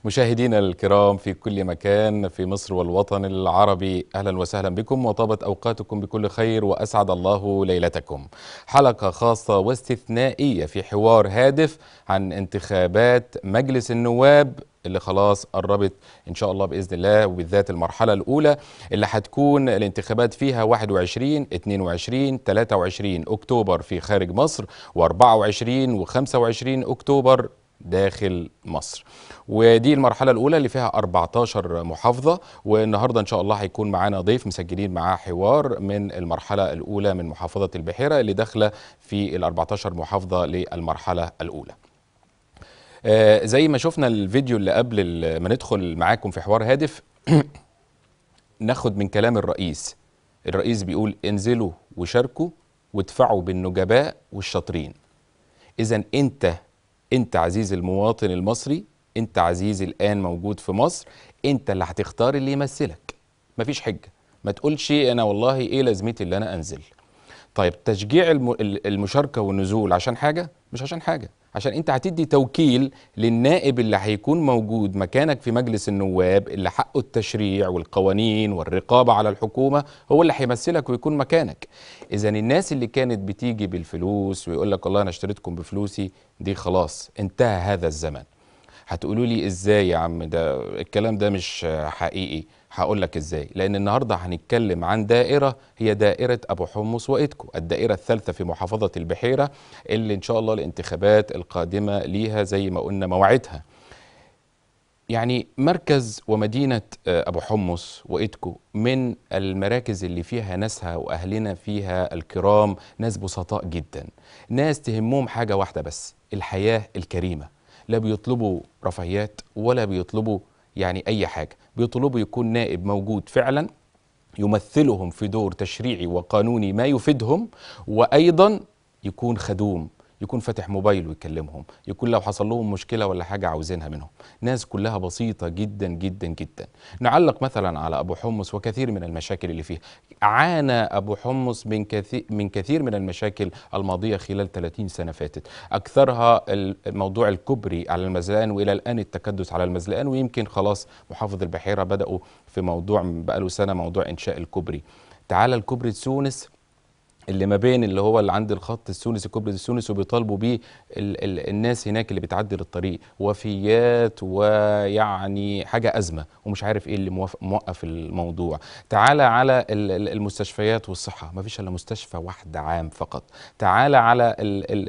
مشاهدينا الكرام في كل مكان في مصر والوطن العربي اهلا وسهلا بكم وطابت اوقاتكم بكل خير واسعد الله ليلتكم. حلقه خاصه واستثنائيه في حوار هادف عن انتخابات مجلس النواب اللي خلاص قربت ان شاء الله باذن الله وبالذات المرحله الاولى اللي هتكون الانتخابات فيها 21 22 23 اكتوبر في خارج مصر و24 و25 اكتوبر داخل مصر ودي المرحلة الأولى اللي فيها 14 محافظة والنهاردة إن شاء الله هيكون معانا ضيف مسجلين معاه حوار من المرحلة الأولى من محافظة البحيرة اللي داخلة في ال 14 محافظة للمرحلة الأولى آه زي ما شفنا الفيديو اللي قبل ما ندخل معاكم في حوار هادف ناخد من كلام الرئيس الرئيس بيقول انزلوا وشاركوا وادفعوا بالنجباء والشاطرين إذا أنت انت عزيز المواطن المصري انت عزيز الان موجود في مصر انت اللي هتختار اللي يمثلك مفيش حجه ما تقولش انا والله ايه لازمتي اللي انا انزل طيب تشجيع المشاركه والنزول عشان حاجه مش عشان حاجه عشان انت هتدي توكيل للنائب اللي هيكون موجود مكانك في مجلس النواب اللي حقه التشريع والقوانين والرقابه على الحكومه هو اللي هيمثلك ويكون مكانك اذا الناس اللي كانت بتيجي بالفلوس ويقول لك والله انا اشتريتكم بفلوسي دي خلاص انتهى هذا الزمن هتقولوا لي ازاي يا عم ده الكلام ده مش حقيقي هقول لك ازاي لان النهارده هنتكلم عن دائره هي دائره ابو حمص وإدكو الدائره الثالثه في محافظه البحيره اللي ان شاء الله الانتخابات القادمه ليها زي ما قلنا موعدها يعني مركز ومدينة أبو حمص وإدكو من المراكز اللي فيها ناسها وأهلنا فيها الكرام ناس بسطاء جدا ناس تهمهم حاجة واحدة بس الحياة الكريمة لا بيطلبوا رفاهيات ولا بيطلبوا يعني أي حاجة بيطلبوا يكون نائب موجود فعلا يمثلهم في دور تشريعي وقانوني ما يفيدهم وأيضا يكون خدوم يكون فاتح موبايل ويكلمهم يكون لو حصل لهم مشكلة ولا حاجة عاوزينها منهم ناس كلها بسيطة جدا جدا جدا نعلق مثلا على أبو حمص وكثير من المشاكل اللي فيه عانى أبو حمص من كثير, من كثير من المشاكل الماضية خلال 30 سنة فاتت أكثرها الموضوع الكبري على المزلقان وإلى الآن التكدس على المزلقان ويمكن خلاص محافظ البحيرة بدأوا في موضوع بقاله سنة موضوع إنشاء الكوبري تعالى الكوبري تونس اللي ما بين اللي هو اللي عند الخط السونسي كوبري السونسي وبيطالبوا بيه ال ال الناس هناك اللي بتعدي الطريق وفيات ويعني حاجه ازمه ومش عارف ايه اللي موقف الموضوع تعالى على المستشفيات والصحه ما فيش الا مستشفى واحد عام فقط تعالى على ال ال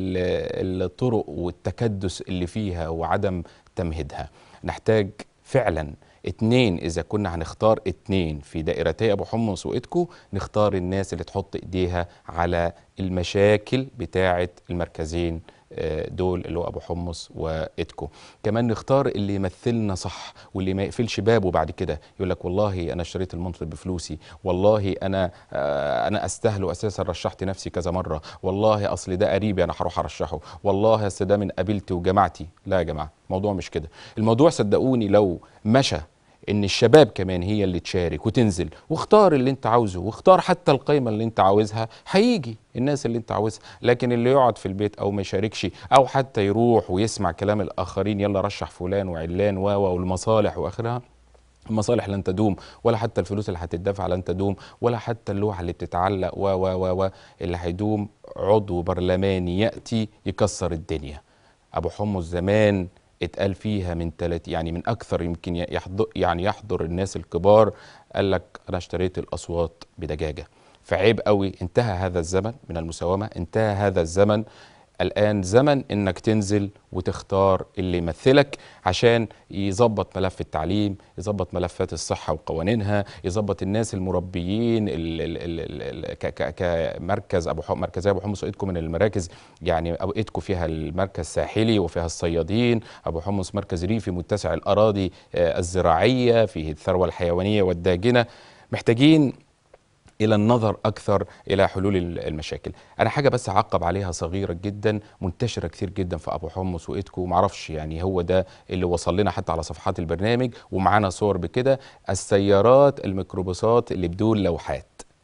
ال الطرق والتكدس اللي فيها وعدم تمهيدها نحتاج فعلا اتنين اذا كنا هنختار اتنين في دائرتي ابو حمص وإدكو نختار الناس اللي تحط ايديها على المشاكل بتاعه المركزين دول اللي هو ابو حمص وإدكو كمان نختار اللي يمثلنا صح واللي ما يقفلش بابه بعد كده يقول لك والله انا اشتريت المنصب بفلوسي والله انا انا استاهل واساسا رشحت نفسي كذا مره والله اصل ده قريبي انا هروح ارشحه والله اصل ده من قبيلتي وجماعتي لا يا جماعه الموضوع مش كده الموضوع صدقوني لو مشى ان الشباب كمان هي اللي تشارك وتنزل واختار اللي انت عاوزه واختار حتى القيمه اللي انت عاوزها هيجي الناس اللي انت عاوزها لكن اللي يقعد في البيت او ما يشاركش او حتى يروح ويسمع كلام الاخرين يلا رشح فلان وعلان و والمصالح واخرها المصالح لن تدوم ولا حتى الفلوس اللي هتدفع لن تدوم ولا حتى اللوحه اللي بتتعلق و و و اللي هيدوم عضو برلماني ياتي يكسر الدنيا ابو حمص زمان اتقال فيها من تلات يعني من اكثر يمكن يحضر يعني يحضر الناس الكبار قال لك انا اشتريت الاصوات بدجاجه فعيب قوي انتهى هذا الزمن من المساومه انتهى هذا الزمن الان زمن انك تنزل وتختار اللي يمثلك عشان يظبط ملف التعليم يظبط ملفات الصحه وقوانينها يظبط الناس المربيين ال ال ال كمركز ابو مركزي ابو حمص ايدكو من المراكز يعني ابو ايدكو فيها المركز الساحلي وفيها الصيادين ابو حمص مركز ريفي متسع الاراضي الزراعيه فيه الثروه الحيوانيه والداجنه محتاجين الى النظر اكثر الى حلول المشاكل انا حاجه بس اعقب عليها صغيره جدا منتشره كثير جدا في ابو حمص وايدكو معرفش يعني هو ده اللي وصل لنا حتى على صفحات البرنامج ومعانا صور بكده السيارات الميكروباصات اللي بدون لوحات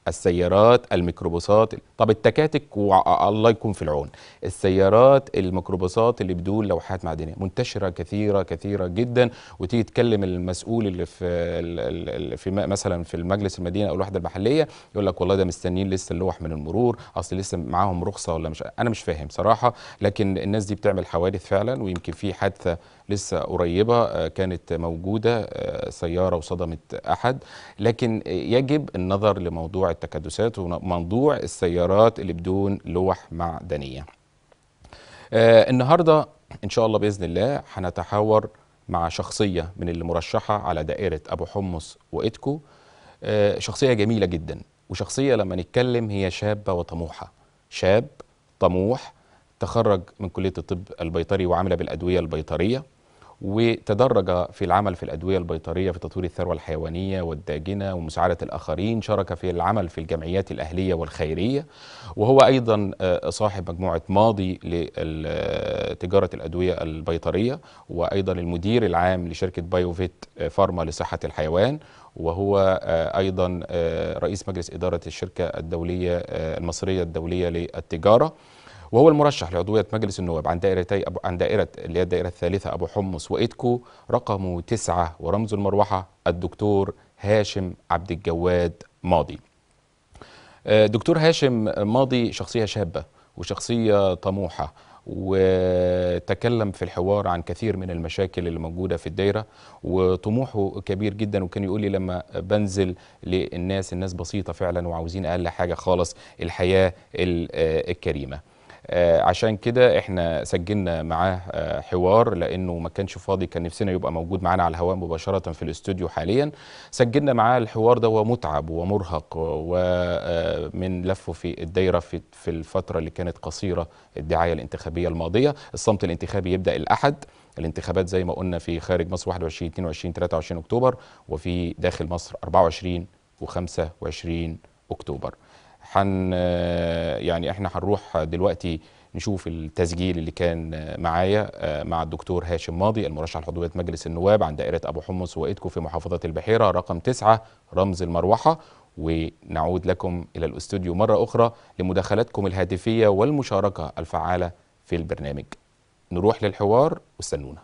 السيارات الميكروباصات طب التكاتك والله يكون في العون السيارات الميكروباصات اللي بدون لوحات معدنيه منتشره كثيره كثيره جدا وتيجي تكلم المسؤول اللي في ال- ال- في م- مثلا في المجلس المدينه او الوحده المحليه يقول لك والله ده مستنيين لسه اللوح من المرور اصل لسه معاهم رخصه ولا مش انا مش فاهم صراحه لكن الناس دي بتعمل حوادث فعلا ويمكن في حادثه لسه قريبه آه، كانت موجوده آه، سياره وصدمت احد لكن آه، يجب النظر لموضوع التكدسات وموضوع السيارات اللي بدون لوح معدنيه آه، النهارده ان شاء الله باذن الله هنتحاور مع شخصيه من اللي مرشحه على دائره ابو حمص واتكو آه، شخصيه جميله جدا وشخصيه لما نتكلم هي شابه وطموحه شاب طموح تخرج من كليه الطب البيطري وعمل بالادويه البيطريه وتدرج في العمل في الأدوية البيطرية في تطوير الثروة الحيوانية والداجنة ومساعدة الآخرين شارك في العمل في الجمعيات الأهلية والخيرية وهو أيضا آه، صاحب مجموعة ماضي لتجارة الأدوية البيطرية وأيضا المدير العام لشركة بايوفيت آه، فارما لصحة الحيوان وهو آه، أيضا آه، رئيس مجلس إدارة الشركة الدولية آه، المصرية الدولية للتجارة وهو المرشح لعضوية مجلس النواب عن دائرتي أبو عن دائرة اللي هي الدائرة الثالثة أبو حمص وإيدكو رقمه تسعة ورمز المروحة الدكتور هاشم عبد الجواد ماضي. آه، دكتور هاشم ماضي شخصية شابة وشخصية طموحة وتكلم في الحوار عن كثير من المشاكل اللي موجودة في الدايرة وطموحه كبير جدا وكان يقول لي لما بنزل للناس الناس بسيطة فعلا وعاوزين أقل حاجة خالص الحياة ال- آه، الكريمة آه، عشان كده احنا سجلنا معاه آه، حوار لانه ما كانش فاضي كان نفسنا يبقى موجود معانا على الهواء مباشره في الاستوديو حاليا سجلنا معاه الحوار ده ومتعب ومرهق ومن لفه في الدايره في في الفتره اللي كانت قصيره الدعايه الانتخابيه الماضيه الصمت الانتخابي يبدا الاحد الانتخابات زي ما قلنا في خارج مصر 21 22 23 اكتوبر وفي داخل مصر 24 و25 اكتوبر حن يعني احنا هنروح دلوقتي نشوف التسجيل اللي كان معايا آه، مع الدكتور هاشم ماضي المرشح لعضوية مجلس النواب عن دائرة أبو حمص وإيدكو في محافظة البحيرة رقم تسعة رمز المروحة ونعود لكم إلى الأستوديو مرة أخرى لمداخلاتكم الهاتفية والمشاركة الفعالة في البرنامج نروح للحوار واستنونا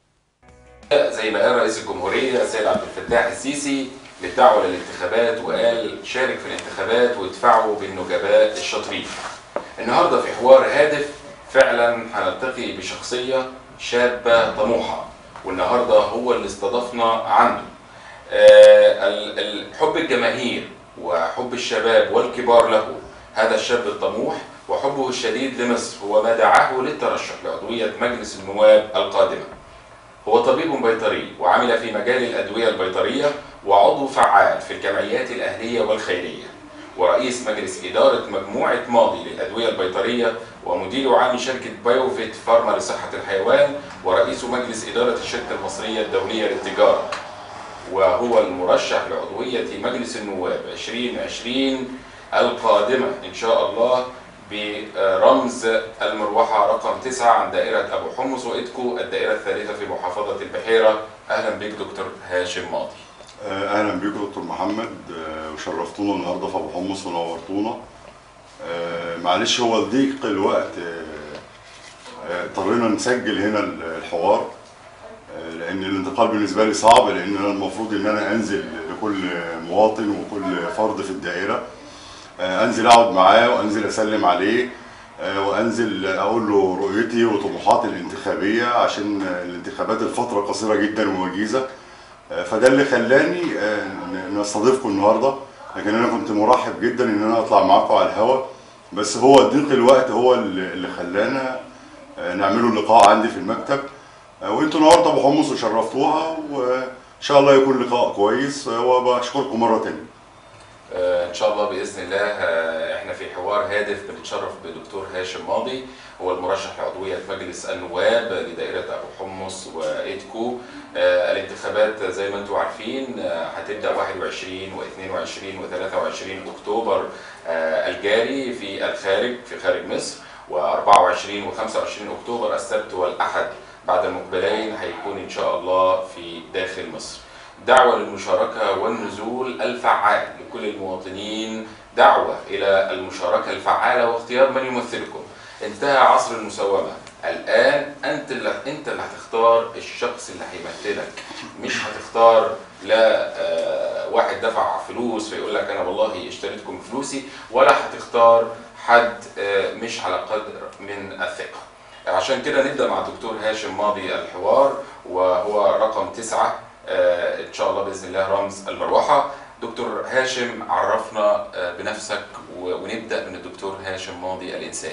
زي ما قال رئيس الجمهورية السيد عبد الفتاح السيسي للدعوة للانتخابات وقال شارك في الانتخابات وادفعوا بالنجباء الشاطرين. النهارده في حوار هادف فعلا هنلتقي بشخصية شابة طموحة والنهارده هو اللي استضفنا عنده. آه، ال- ال- حب الجماهير وحب الشباب والكبار له هذا الشاب الطموح وحبه الشديد لمصر هو ما دعاه للترشح لعضوية مجلس النواب القادمة. هو طبيب بيطري وعمل في مجال الأدوية البيطرية وعضو فعال في الجمعيات الأهلية والخيرية ورئيس مجلس إدارة مجموعة ماضي للأدوية البيطرية ومدير عام شركة بايوفيت فارما لصحة الحيوان ورئيس مجلس إدارة الشركة المصرية الدولية للتجارة وهو المرشح لعضوية مجلس النواب 2020 القادمة إن شاء الله برمز المروحة رقم تسعة عن دائرة أبو حمص وإدكو الدائرة الثالثة في محافظة البحيرة أهلا بك دكتور هاشم ماضي آه، اهلا بيكم دكتور محمد آه، وشرفتونا النهارده في ابو حمص ونورتونا آه، معلش هو ضيق الوقت آه، آه، اضطرينا نسجل هنا الحوار آه، لان الانتقال بالنسبه لي صعب لان انا المفروض ان انا انزل لكل مواطن وكل فرد في الدائره آه، انزل اقعد معاه وانزل اسلم عليه آه، وانزل اقول له رؤيتي وطموحاتي الانتخابيه عشان آه، الانتخابات الفتره قصيره جدا ووجيزه آه، فده اللي خلاني آه، ن- نستضيفكم النهارده لكن انا كنت مرحب جدا ان انا اطلع معاكم على الهوا بس هو ضيق الوقت هو اللي اللي خلانا آه، نعمله لقاء عندي في المكتب آه، وانتوا نورتوا ابو حمص وشرفتوها وان شاء الله يكون لقاء كويس آه، وبشكركم مره تانية آه، ان شاء الله باذن الله آه، احنا في حوار هادف بنتشرف بدكتور هاشم ماضي هو المرشح لعضويه مجلس النواب لدائره ابو حمص وايدكو آه، الانتخابات زي ما انتم عارفين آه، هتبدا 21 و22 و23 اكتوبر آه، الجاري في الخارج في خارج مصر و24 و25 اكتوبر السبت والاحد بعد المقبلين هيكون ان شاء الله في داخل مصر دعوة للمشاركة والنزول الفعال لكل المواطنين دعوة إلى المشاركة الفعالة واختيار من يمثلكم انتهى عصر المساومة الآن أنت اللي أنت اللي هتختار الشخص اللي هيمثلك مش هتختار لا آه، واحد دفع فلوس فيقول لك أنا والله اشتريتكم فلوسي ولا هتختار حد آه، مش على قدر من الثقة عشان كده نبدأ مع الدكتور هاشم ماضي الحوار وهو رقم تسعة آه، إن شاء الله بإذن الله رمز المروحة دكتور هاشم عرفنا آه، بنفسك و- ونبدأ من الدكتور هاشم ماضي الإنسان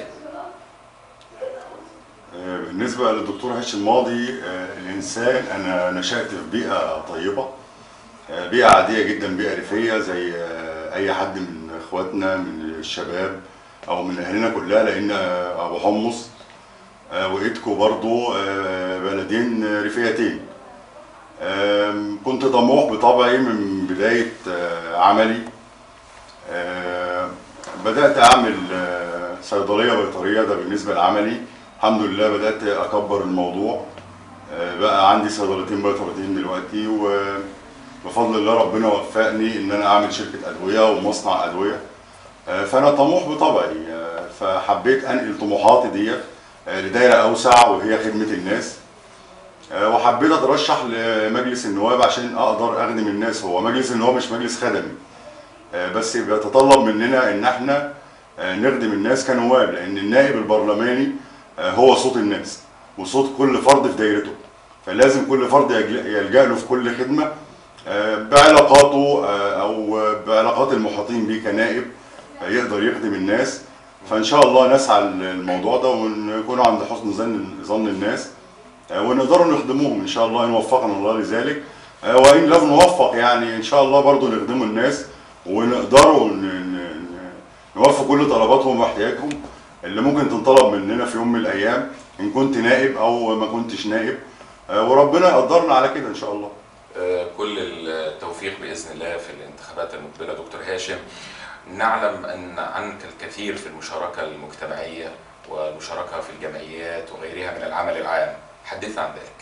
آه، بالنسبة للدكتور هاشم ماضي آه، الإنسان أنا نشأت في بيئة طيبة آه، بيئة عادية جدا بيئة ريفية زي آه، أي حد من إخواتنا من الشباب أو من أهلنا كلها لأن آه، أبو حمص آه، وإيدكو برضو آه، بلدين ريفيتين آم، كنت طموح بطبعي من بداية آه، عملي آه، بدأت أعمل آه، صيدلية بيطرية ده بالنسبة لعملي الحمد لله بدأت أكبر الموضوع آه، بقى عندي صيدلتين بيطريتين دلوقتي وبفضل الله ربنا وفقني إن أنا أعمل شركة أدوية ومصنع أدوية آه، فأنا طموح بطبعي آه، فحبيت أنقل طموحاتي ديت آه، لدايرة أوسع وهي خدمة الناس آه، وحبيت اترشح لمجلس النواب عشان اقدر اخدم الناس هو مجلس النواب مش مجلس خدمي آه، بس بيتطلب مننا ان احنا آه، نخدم الناس كنواب لان النائب البرلماني آه، هو صوت الناس وصوت كل فرد في دايرته فلازم كل فرد يجل- يلجأ له في كل خدمة آه، بعلاقاته آه، او بعلاقات المحيطين بيه كنائب آه، يقدر يخدم الناس فان شاء الله نسعى للموضوع ده ونكون عند حسن ظن ظن الناس آه، ونقدروا نخدموهم ان شاء الله ان وفقنا الله لذلك آه، وان لم نوفق يعني ان شاء الله برضو نخدموا الناس ونقدروا ن- ن- ن- نوفي كل طلباتهم واحتياجهم اللي ممكن تنطلب مننا في يوم من الايام ان كنت نائب او ما كنتش نائب آه، وربنا يقدرنا على كده ان شاء الله آه، كل التوفيق بإذن الله في الانتخابات المقبلة دكتور هاشم نعلم أن عنك الكثير في المشاركة المجتمعية والمشاركة في الجمعيات وغيرها من العمل العام حدثنا عن ذلك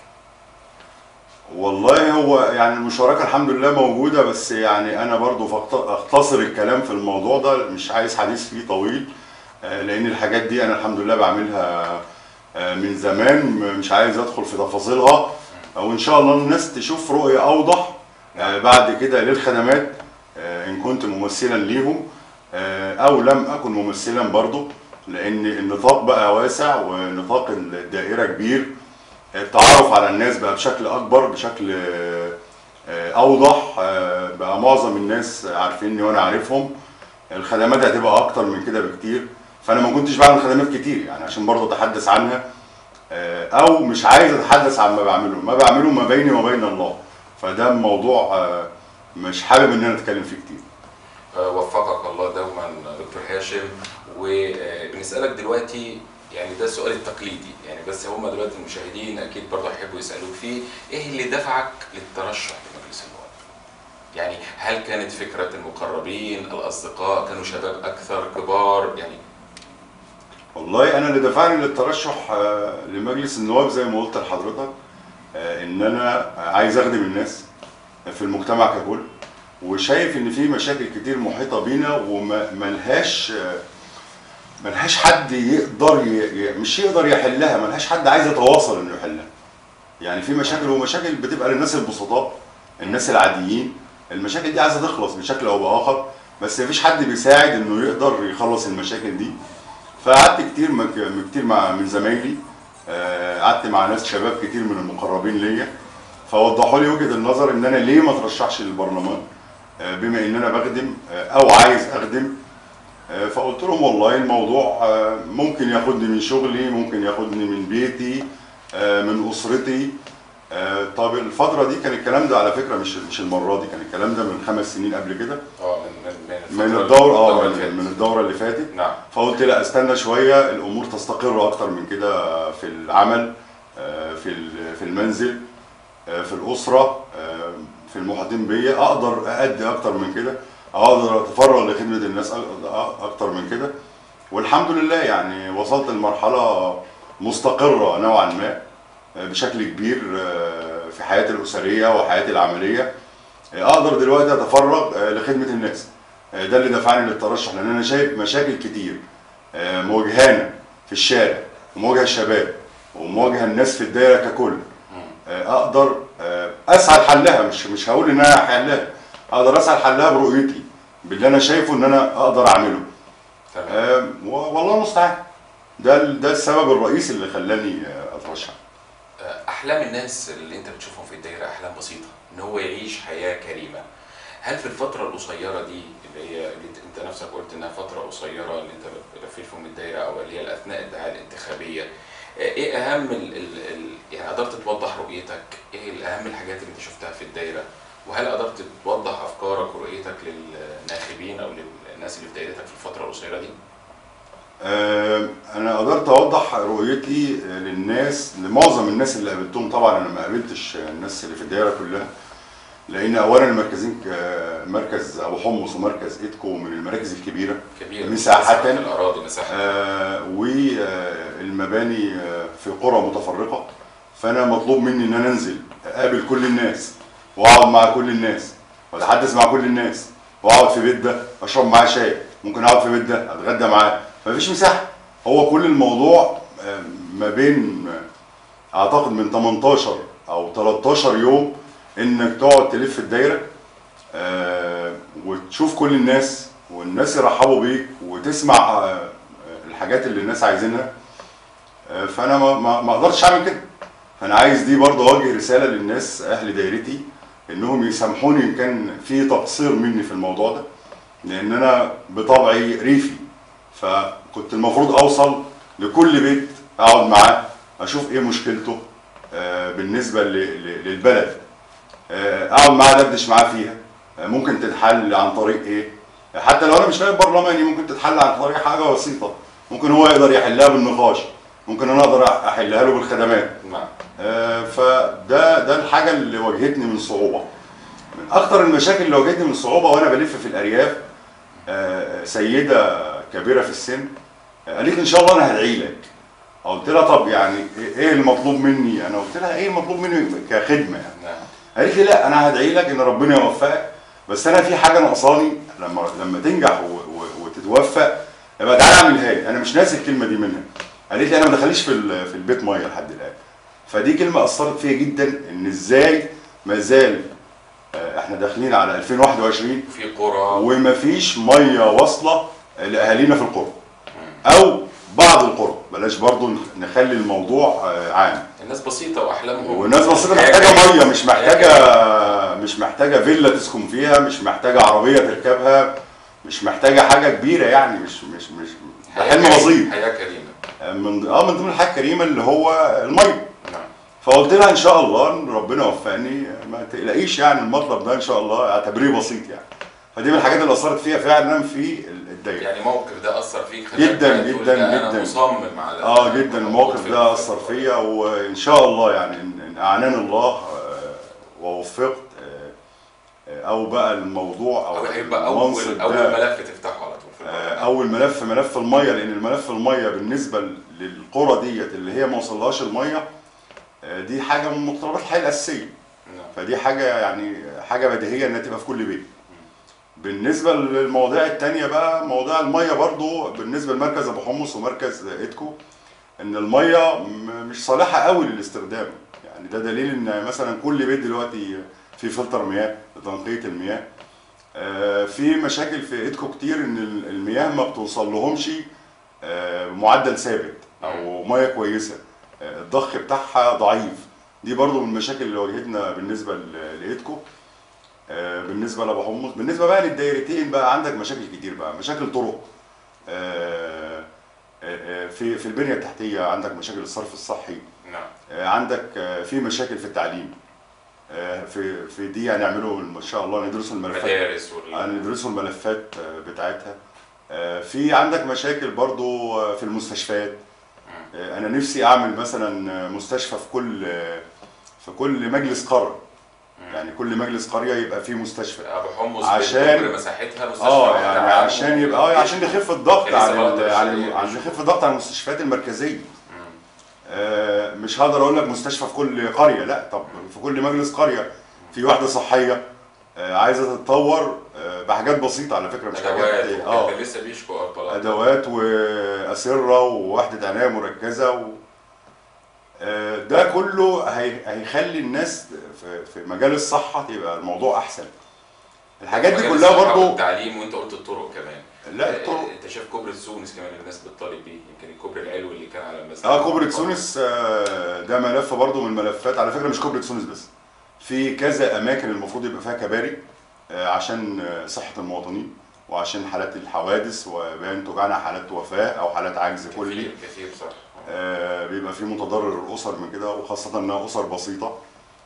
والله هو يعني المشاركة الحمد لله موجودة بس يعني أنا برضو فقط- أختصر الكلام في الموضوع ده مش عايز حديث فيه طويل آه، لأن الحاجات دي أنا الحمد لله بعملها آه، من زمان م- مش عايز أدخل في تفاصيلها وإن شاء الله الناس تشوف رؤية أوضح آه، بعد كده للخدمات آه، إن كنت ممثلا ليهم آه، أو لم أكن ممثلا برضو لأن النطاق بقى واسع ونطاق الدائرة كبير التعرف على الناس بقى بشكل اكبر بشكل آه، آه، اوضح آه، بقى معظم الناس عارفيني وانا عارفهم الخدمات هتبقى اكتر من كده بكتير فانا ما كنتش بعمل خدمات كتير يعني عشان برضه اتحدث عنها آه، او مش عايز اتحدث عن ما بعمله ما بعمله ما بيني وبين الله فده موضوع آه، مش حابب ان انا اتكلم فيه كتير آه، وفقك الله دوما دكتور هاشم وبنسألك دلوقتي يعني ده السؤال التقليدي يعني بس هم دلوقتي المشاهدين اكيد برضه هيحبوا يسالوك فيه ايه اللي دفعك للترشح لمجلس النواب؟ يعني هل كانت فكره المقربين الاصدقاء كانوا شباب اكثر كبار يعني والله انا اللي دفعني للترشح آه، لمجلس النواب زي ما قلت لحضرتك آه، ان انا عايز اخدم الناس في المجتمع ككل وشايف ان في مشاكل كتير محيطه بينا وملهاش ملهاش حد يقدر ي... ي- مش يقدر يحلها ملهاش حد عايز يتواصل انه يحلها يعني في مشاكل ومشاكل بتبقى للناس البسطاء الناس العاديين المشاكل دي عايزه تخلص بشكل او باخر بس مفيش حد بيساعد انه يقدر يخلص المشاكل دي فقعدت كتير مك... كتير مع من زمايلي آه، قعدت مع ناس شباب كتير من المقربين ليا فوضحوا لي وجهه النظر ان انا ليه ما اترشحش للبرلمان آه، بما ان انا بخدم آه، او عايز اخدم آه، فقلت لهم والله الموضوع آه، ممكن ياخدني من شغلي ممكن ياخدني من بيتي آه، من اسرتي آه، طب الفترة دي كان الكلام ده على فكرة مش مش المرة دي كان الكلام ده من خمس سنين قبل كده اه من من من الفترة- الدورة اه الدورة من, اللي فاتت. من الدورة اللي فاتت نعم فقلت لا استنى شويه الامور تستقر اكتر من كده في العمل آه، في ال- في المنزل آه، في الاسره آه، في المحيطين بيا اقدر ادي اكتر من كده اقدر اتفرغ لخدمه الناس أ- أ- اكتر من كده والحمد لله يعني وصلت لمرحله مستقره نوعا ما آه، بشكل كبير آه، في حياتي الاسريه وحياتي العمليه آه، اقدر دلوقتي اتفرغ آه، لخدمه الناس آه، ده اللي دفعني للترشح لان انا شايف مشاكل كتير آه، مواجهانا في الشارع ومواجهه الشباب ومواجهه الناس في الدايره ككل آه، اقدر آه، اسعى لحلها مش مش هقول ان انا هحلها اقدر اسعى لحلها برؤيتي باللي انا شايفه ان انا اقدر اعمله تمام آه، و- والله المستعان ده ال- ده السبب الرئيسي اللي خلاني آه، اترشح آه، احلام الناس اللي انت بتشوفهم في الدايره احلام بسيطه ان هو يعيش حياه كريمه هل في الفتره القصيره دي اللي هي اللي انت- انت نفسك قلت انها فتره قصيره اللي انت لفيت فيهم الدايره او اللي هي اثناء الدعايه الانتخابيه آه، ايه اهم ال ال ال يعني قدرت توضح رؤيتك ايه الاهم الحاجات اللي انت شفتها في الدايره وهل قدرت توضح افكارك ورؤيتك للناخبين او للناس اللي في دايرتك في الفتره القصيره دي آه، انا قدرت اوضح رؤيتي آه، للناس لمعظم الناس اللي قابلتهم طبعا انا ما قابلتش آه، الناس اللي في الدايره كلها لان اولا المركزين ك- مركز ابو حمص ومركز ايدكو من المراكز الكبيره كبيره مساحة. الاراضي مساحه آه، والمباني آه، في قرى متفرقه فانا مطلوب مني ان انا انزل اقابل كل الناس واقعد مع كل الناس واتحدث مع كل الناس واقعد في بيت ده اشرب معاه شاي ممكن اقعد في بيت ده اتغدى معاه مفيش مساحه هو كل الموضوع آه، ما بين آه، اعتقد من 18 او 13 يوم انك تقعد تلف الدايره آه، وتشوف كل الناس والناس يرحبوا بيك وتسمع آه، الحاجات اللي الناس عايزينها آه، فانا ما ما ما اقدرش اعمل كده فانا عايز دي برضه اوجه رساله للناس اهل دايرتي انهم يسامحوني ان كان في تقصير مني في الموضوع ده لان انا بطبعي ريفي فكنت المفروض اوصل لكل بيت اقعد معاه اشوف ايه مشكلته آه، بالنسبه ل- ل- للبلد آه، اقعد معاه ادردش معاه فيها آه، ممكن تتحل عن طريق ايه حتى لو انا مش نائب برلماني ممكن تتحل عن طريق حاجه بسيطه ممكن هو يقدر يحلها بالنقاش ممكن انا اقدر احلها له بالخدمات نعم آه، فده ده الحاجه اللي واجهتني من صعوبه من اكتر المشاكل اللي واجهتني من صعوبه وانا بلف في الارياف آه، سيده كبيره في السن آه، قالت لي ان شاء الله انا هدعي لك قلت لها طب يعني ايه المطلوب مني انا قلت لها ايه المطلوب مني كخدمه يعني نعم قالت لي لا انا هدعي لك ان ربنا يوفقك بس انا في حاجه ناقصاني لما لما تنجح و- و- وتتوفق يبقى تعالى اعملها لي انا مش ناسي الكلمه دي منها قالت لي انا ما دخليش في ال- في البيت ميه لحد الان فدي كلمه اثرت فيا جدا ان ازاي ما زال آه، احنا داخلين على 2021 في قرى ومفيش ميه واصله لاهالينا في القرى او بعض القرى بلاش برضو نخلي الموضوع آه، عام الناس بسيطه واحلامهم والناس بسيطة حياة محتاجة كريمة. مية مش حياة محتاجة مش محتاجة فيلا تسكن فيها مش محتاجة عربية تركبها مش محتاجة حاجة كبيرة يعني مش مش مش ده حياة حلم كريمة. بسيط حياه كريمه من اه من ضمن الحاجات الكريمة اللي هو المية نعم فقلت لها ان شاء الله إن ربنا وفقني ما تقلقيش يعني المطلب ده ان شاء الله اعتبريه بسيط يعني فدي من الحاجات اللي اثرت فيها فعلا في الدايره يعني موقف ده اثر فيك خلاك جداً، بقى تقول جداً، لا، انا جداً. مصمم على اه جدا الموجود الموقف في ده ال- اثر فيا وان شاء الله يعني ان إن اعاناني الله آه، ووفقت آه، آه، او بقى الموضوع او او هيبقى المنصب اول اول ده، ملف تفتحه على طول في آه، البرلمان. اول ملف ملف الميه لان الملف الميه بالنسبه للقرى ديت اللي هي ما وصلهاش الميه آه، دي حاجه من متطلبات الحياه الاساسيه نعم. فدي حاجه يعني حاجه بديهيه انها تبقى في كل بيت بالنسبه للمواضيع التانية بقى مواضيع الميه برضو بالنسبه لمركز ابو حمص ومركز ايدكو ان الميه م- مش صالحه قوي للاستخدام يعني ده دليل ان مثلا كل بيت دلوقتي في فلتر مياه لتنقيه المياه آه، في مشاكل في ايدكو كتير ان ال- المياه ما بتوصل لهمش آه، بمعدل ثابت او ميه كويسه آه، الضخ بتاعها ضعيف دي برضو من المشاكل اللي واجهتنا بالنسبه ل- لايدكو آه، بالنسبه لابو حمص بالنسبه بقى للدايرتين بقى عندك مشاكل كتير بقى مشاكل طرق آه، آه، آه، في في البنيه التحتيه عندك مشاكل الصرف الصحي نعم آه، عندك آه، في مشاكل في التعليم آه، في في دي هنعمله ان شاء الله ندرسوا الملفات مدارس وال... هندرسوا الملفات آه، بتاعتها آه، في عندك مشاكل برضو آه، في المستشفيات آه، انا نفسي اعمل مثلا آه، مستشفى في كل آه، في كل مجلس قرية يعني كل مجلس قرية يبقى فيه مستشفى ابو حمص عشان- بالكبر مساحتها مستشفى اه واحدة يعني عام عشان يبقى اه عشان يخف الضغط لسه عن بقدر ال- عن أشتري- ال- عشان يخف الضغط عن المستشفيات المركزيه آه مش هقدر اقول لك مستشفى في كل قريه لا طب في كل مجلس قريه في وحده صحيه آه، عايزه تتطور آه، بحاجات بسيطه على فكره مش ادوات حاجات اه كان لسه بيشكوا ارطلات ادوات واسره ووحده عنايه مركزه و... آه، ده كله هي... هيخلي الناس في... في مجال الصحه تبقى الموضوع احسن الحاجات دي مجال كلها الصحة برضو والتعليم وانت قلت الطرق كمان لا آه، الطرق انت شايف كوبري تونس كمان الناس بتطالب بيه يمكن الكوبري العلوي اللي كان على المسجد اه كوبري تونس آه، ده ملف برضو من الملفات على فكره مش كوبري تونس بس في كذا اماكن المفروض يبقى فيها كباري آه، عشان آه، صحه المواطنين وعشان حالات الحوادث وبينتج عنها حالات وفاه او حالات عجز كلي كثير كثير صح آه، بيبقى في متضرر الاسر من كده وخاصه انها اسر بسيطه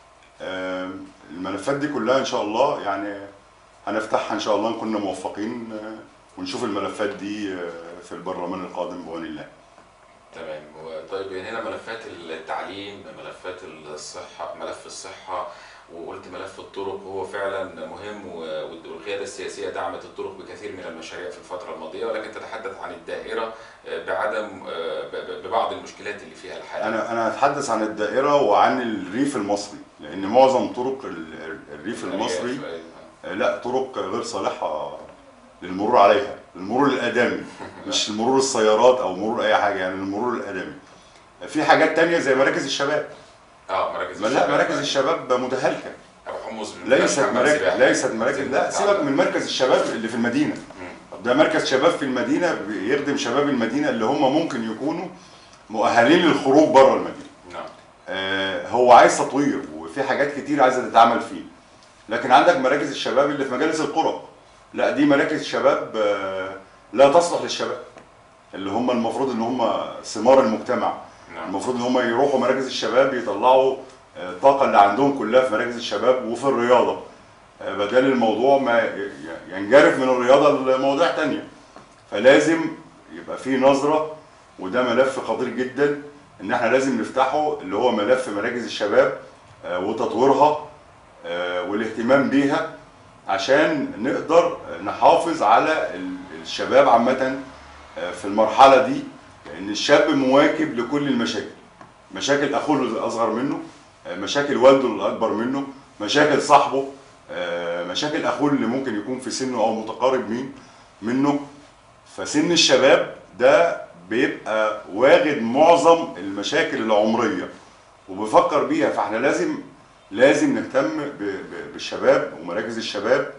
آه، الملفات دي كلها ان شاء الله يعني هنفتحها ان شاء الله نكون موفقين آه، ونشوف الملفات دي آه، في البرلمان القادم بعون الله تمام و- طيب هنا ملفات التعليم ملفات الصحة ملف الصحة وقلت ملف الطرق هو فعلا مهم و- والقيادة السياسية دعمت الطرق بكثير من المشاريع في الفترة الماضية ولكن تتحدث عن الدائرة آه، بعدم آه، ب- ب- ببعض المشكلات اللي فيها الحالية انا انا هتحدث عن الدائره وعن الريف المصري لان معظم طرق ال- ال- الريف المصري آه، لا طرق غير صالحه للمرور عليها المرور الادمي مش المرور السيارات او مرور اي حاجه يعني المرور الادمي في حاجات تانية زي مراكز الشباب اه مراكز ما لا مراكز الشباب متهالكه ابو حمص ليست حمام مراكز سباحة. ليست مراكز عايزين لا نتعلم. سيبك من مركز الشباب اللي في المدينه طب ده مركز شباب في المدينه بيخدم شباب المدينه اللي هم ممكن يكونوا مؤهلين للخروج بره المدينه نعم آه، هو عايز تطوير وفي حاجات كتير عايزه تتعمل فيه لكن عندك مراكز الشباب اللي في مجالس القرى لا دي مراكز شباب آه، لا تصلح للشباب اللي هم المفروض ان هم ثمار المجتمع نعم المفروض ان هم يروحوا مراكز الشباب يطلعوا آه، الطاقه اللي عندهم كلها في مراكز الشباب وفي الرياضه آه، بدل الموضوع ما ي- ي- ينجرف من الرياضه لمواضيع تانية فلازم يبقى في نظره وده ملف خطير جدا ان احنا لازم نفتحه اللي هو ملف مراكز الشباب آه، وتطويرها آه، والاهتمام بيها عشان نقدر نحافظ على ال- الشباب عامة آه، في المرحلة دي لأن الشاب مواكب لكل المشاكل مشاكل أخوه اللي أصغر منه آه، مشاكل والده اللي أكبر منه مشاكل صاحبه آه، مشاكل أخوه اللي ممكن يكون في سنه أو متقارب مين منه فسن الشباب ده بيبقى واخد معظم المشاكل العمرية وبيفكر بيها فاحنا لازم لازم نهتم ب- ب- بالشباب ومراكز الشباب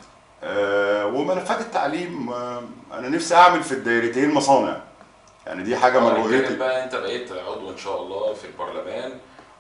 آه، وملفات التعليم آه، انا نفسي اعمل في الدايرتين مصانع يعني دي حاجه من آه، كانت رؤيتي بقى انت بقيت عضو ان شاء الله في البرلمان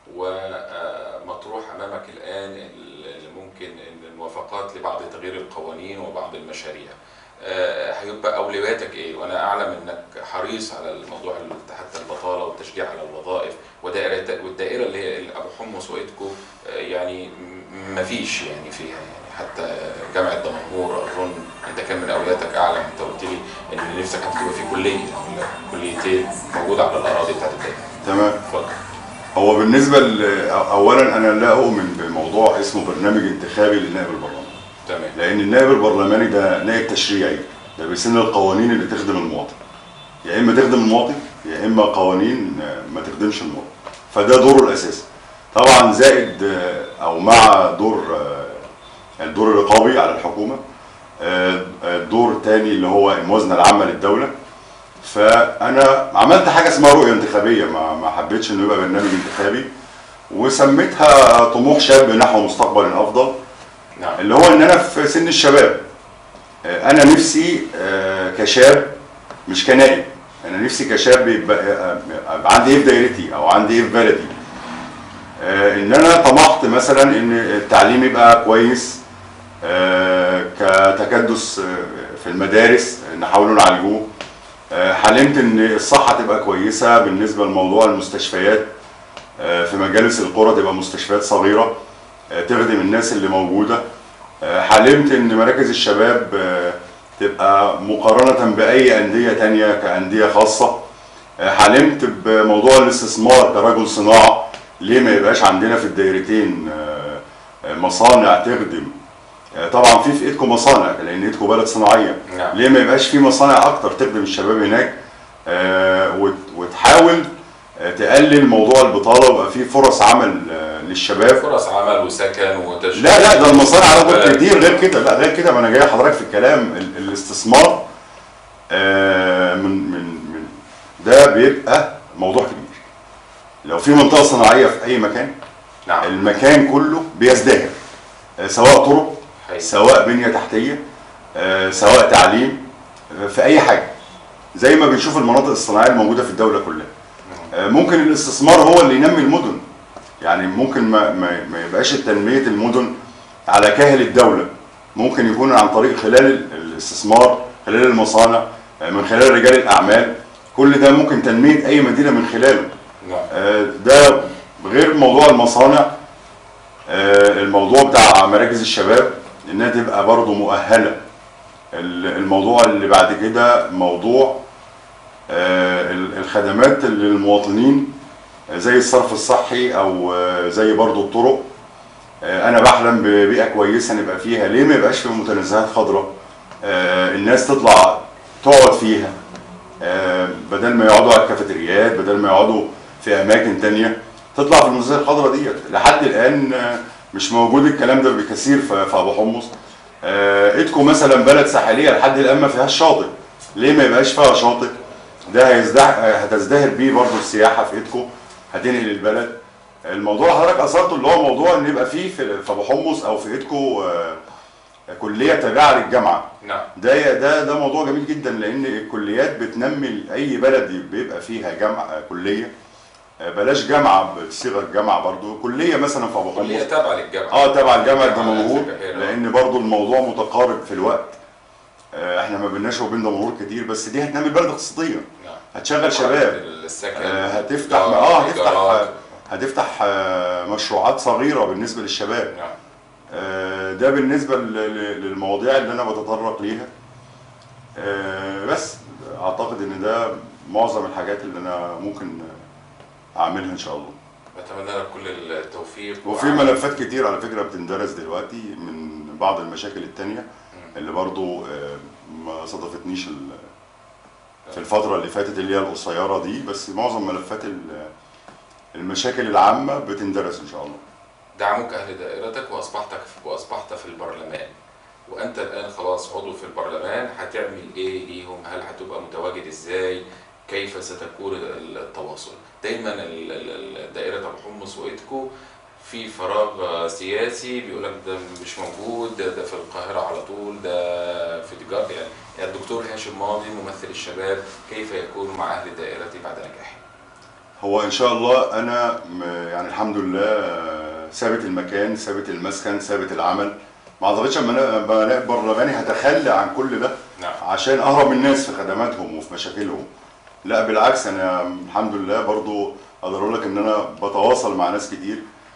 ومطروح امامك الان اللي ممكن إن الموافقات لبعض تغيير القوانين وبعض المشاريع آه، هيبقى اولوياتك ايه وانا اعلم انك حريص على الموضوع اللي حتى البطاله والتشجيع على الوظائف ودائره والدائره اللي هي ابو حمص وايدكو آه، يعني ما فيش يعني فيها يعني حتى جامعه دمنهور اظن انت كان من اولوياتك اعلم انت قلت لي ان نفسك هتبقى في كليه ولا كليتين موجوده على الاراضي بتاعت الدائره تمام اتفضل هو بالنسبه ل- اولا انا لا اؤمن بموضوع اسمه برنامج انتخابي للنائب البرلماني تمام لان النائب البرلماني ده نائب تشريعي ده بيسن القوانين اللي تخدم المواطن يا اما تخدم المواطن يا اما قوانين آه، ما تخدمش المواطن فده دوره الاساسي طبعا زائد آه، او مع دور آه، الدور الرقابي على الحكومه آه، آه، الدور الثاني اللي هو الموازنه العامه للدوله فانا عملت حاجه اسمها رؤيه انتخابيه ما ما حبيتش انه يبقى برنامج انتخابي وسميتها طموح شاب نحو مستقبل افضل نعم اللي هو ان انا في سن الشباب آه، انا نفسي آه، كشاب مش كنائب انا نفسي كشاب يبقى آه، أبقى عندي ايه في دايرتي او عندي ايه في بلدي آه، ان انا طمحت مثلا ان التعليم يبقى كويس آه، كتكدس آه، في المدارس نحاول نعالجوه آه، حلمت ان الصحه تبقى كويسه بالنسبه لموضوع المستشفيات آه، في مجالس القرى تبقى مستشفيات صغيره آه، تخدم الناس اللي موجوده آه، حلمت ان مراكز الشباب آه، تبقى مقارنه باي انديه تانية كانديه خاصه آه، حلمت بموضوع الاستثمار كرجل صناعه ليه ما يبقاش عندنا في الدايرتين آه، آه، مصانع تخدم آه، طبعا في في ايدكم مصانع لان ايدكم بلد صناعيه نعم. ليه ما يبقاش في مصانع اكتر تخدم الشباب هناك آه، وت- وتحاول آه، تقلل موضوع البطاله ويبقى فيه فرص عمل آه، للشباب فرص عمل وسكن وتشغيل لا لا ده المصانع على فكره كتير غير كده لا غير كده ما انا جاي حضرتك في الكلام ال- الاستثمار آه، من من من ده بيبقى موضوع كبير لو في منطقه صناعيه في اي مكان نعم المكان كله بيزدهر آه، سواء طرق حقيقي. سواء بنيه تحتيه آه، سواء تعليم آه، في اي حاجه زي ما بنشوف المناطق الصناعيه الموجوده في الدوله كلها آه، ممكن الاستثمار هو اللي ينمي المدن يعني ممكن ما ما, ما يبقاش تنميه المدن على كاهل الدوله ممكن يكون عن طريق خلال ال- الاستثمار خلال المصانع آه، من خلال رجال الاعمال كل ده ممكن تنميه اي مدينه من خلاله نعم آه، ده غير موضوع المصانع آه، الموضوع بتاع مراكز الشباب انها تبقى برضه مؤهله ال- الموضوع اللي بعد كده موضوع آه، ال- الخدمات للمواطنين آه، زي الصرف الصحي او آه، زي برضه الطرق آه، انا بحلم ببيئه كويسه نبقى فيها ليه ما يبقاش في متنزهات خضراء آه، الناس تطلع تقعد فيها آه، بدل ما يقعدوا على الكافيتريات بدل ما يقعدوا في اماكن تانية تطلع في المنتزه الخضراء ديت لحد الان آه، مش موجود الكلام ده بكثير في في ابو حمص آه، ايدكو مثلا بلد ساحليه لحد الان ما فيهاش شاطئ ليه ما يبقاش فيها شاطئ ده هيزدح هتزدهر بيه برضو السياحه في ايدكو هتنقل البلد الموضوع اللي حضرتك اثرته اللي هو موضوع ان يبقى فيه في في ابو حمص او في ايدكو آه، كليه تابعه للجامعه نعم ده ده ده موضوع جميل جدا لان الكليات بتنمي اي بلد بيبقى فيها جامعه كليه آه، بلاش جامعه بصيغه جامعه برضو كليه مثلا في ابو كلية حمص تابعة للجامعة اه تبع الجامعه جامعة دمنهور البحيرة. لان برضو الموضوع متقارب في الوقت آه، احنا ما بيناش وبين دمنهور كتير بس دي هتنمي البلد اقتصاديا نعم هتشغل شباب السكن آه، هتفتح الإيجار، اه هتفتح الإيجارات. هتفتح آه، مشروعات صغيره بالنسبه للشباب نعم آه، ده بالنسبه ل- ل- للمواضيع اللي انا بتطرق ليها آه، بس اعتقد ان ده معظم الحاجات اللي انا ممكن اعملها ان شاء الله بتمنى لك كل التوفيق وفي وعمل- ملفات كتير على فكره بتندرس دلوقتي من بعض المشاكل التانية اللي برضو آه، ما صادفتنيش ال- في الفتره اللي فاتت اللي هي القصيره دي بس معظم ملفات ال- المشاكل العامه بتندرس ان شاء الله دعموك أهل دائرتك وأصبحت وأصبحت في البرلمان وأنت الآن خلاص عضو في البرلمان هتعمل إيه ليهم؟ هل هتبقى متواجد إزاي؟ كيف ستكون التواصل؟ دايما ال- ال- ال- دائرة أبو حمص وإيدكو في فراغ سياسي بيقول لك ده مش موجود ده, ده في القاهرة على طول ده في تجارة يعني الدكتور هاشم ماضي ممثل الشباب كيف يكون مع أهل الدائرة بعد نجاحه؟ هو ان شاء الله انا م- يعني الحمد لله آه، ثابت المكان ثابت المسكن ثابت العمل ما اعتقدش اما أنا- أما الاقي برلماني هتخلى عن كل ده نعم عشان اهرب من الناس في خدماتهم وفي مشاكلهم لا بالعكس انا الحمد لله برضو اقدر اقول لك ان انا بتواصل مع ناس كتير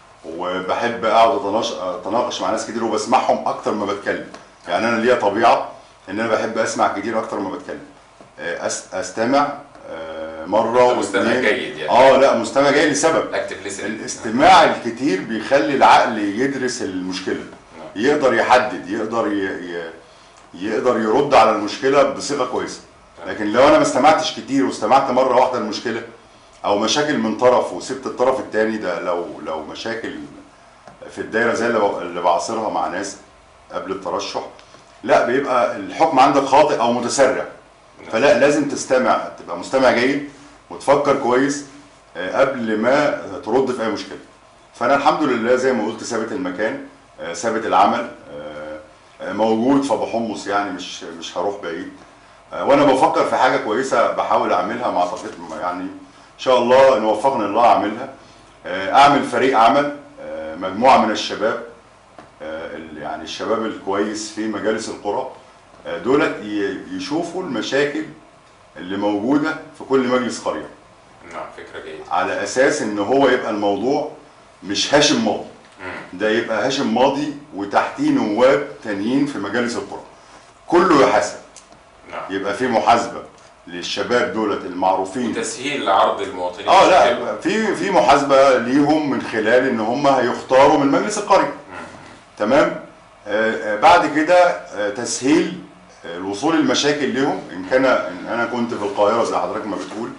وبحب اقعد أتناش- اتناقش مع ناس كتير وبسمعهم اكتر ما بتكلم يعني انا ليا طبيعه ان انا بحب اسمع كتير اكتر ما بتكلم آه، أس- استمع آه، مره أنت مستمع واثنين جيد يعني. اه لا مستمع جاي لسبب اكتف ليسن الاستماع الكتير بيخلي العقل يدرس المشكله نعم. يقدر يحدد يقدر ي... ي... يقدر يرد على المشكله بصيغه كويسه لكن لو انا ما استمعتش كتير واستمعت مره واحده المشكله او مشاكل من طرف وسبت الطرف الثاني ده لو لو مشاكل في الدايره زي اللي ب- اللي بعاصرها مع ناس قبل الترشح لا بيبقى الحكم عندك خاطئ او متسرع فلا لازم تستمع تبقى مستمع جيد وتفكر كويس آه، قبل ما ترد في اي مشكله فانا الحمد لله زي ما قلت ثابت المكان آه، ثابت العمل آه، آه، موجود في ابو حمص يعني مش مش هروح بعيد آه، وانا بفكر في حاجه كويسه بحاول اعملها مع اعتقد يعني ان شاء الله ان وفقني الله اعملها آه، اعمل فريق عمل آه، مجموعه من الشباب آه، ال- يعني الشباب الكويس في مجالس القرى آه، دولت ي- يشوفوا المشاكل اللي موجوده في كل مجلس قريه نعم فكرة جيدة على اساس ان هو يبقى الموضوع مش هاشم ماضي مم. ده يبقى هاشم ماضي وتحتيه نواب تانيين في مجالس القرى كله يحاسب نعم يبقى في محاسبه للشباب دولت المعروفين وتسهيل لعرض المواطنين اه مشاكلهم. لا في في محاسبه ليهم من خلال ان هم هيختاروا من مجلس القريه تمام آه آه، بعد كده آه تسهيل آه، الوصول المشاكل لهم ان كان ان انا كنت في القاهره زي حضرتك ما بتقول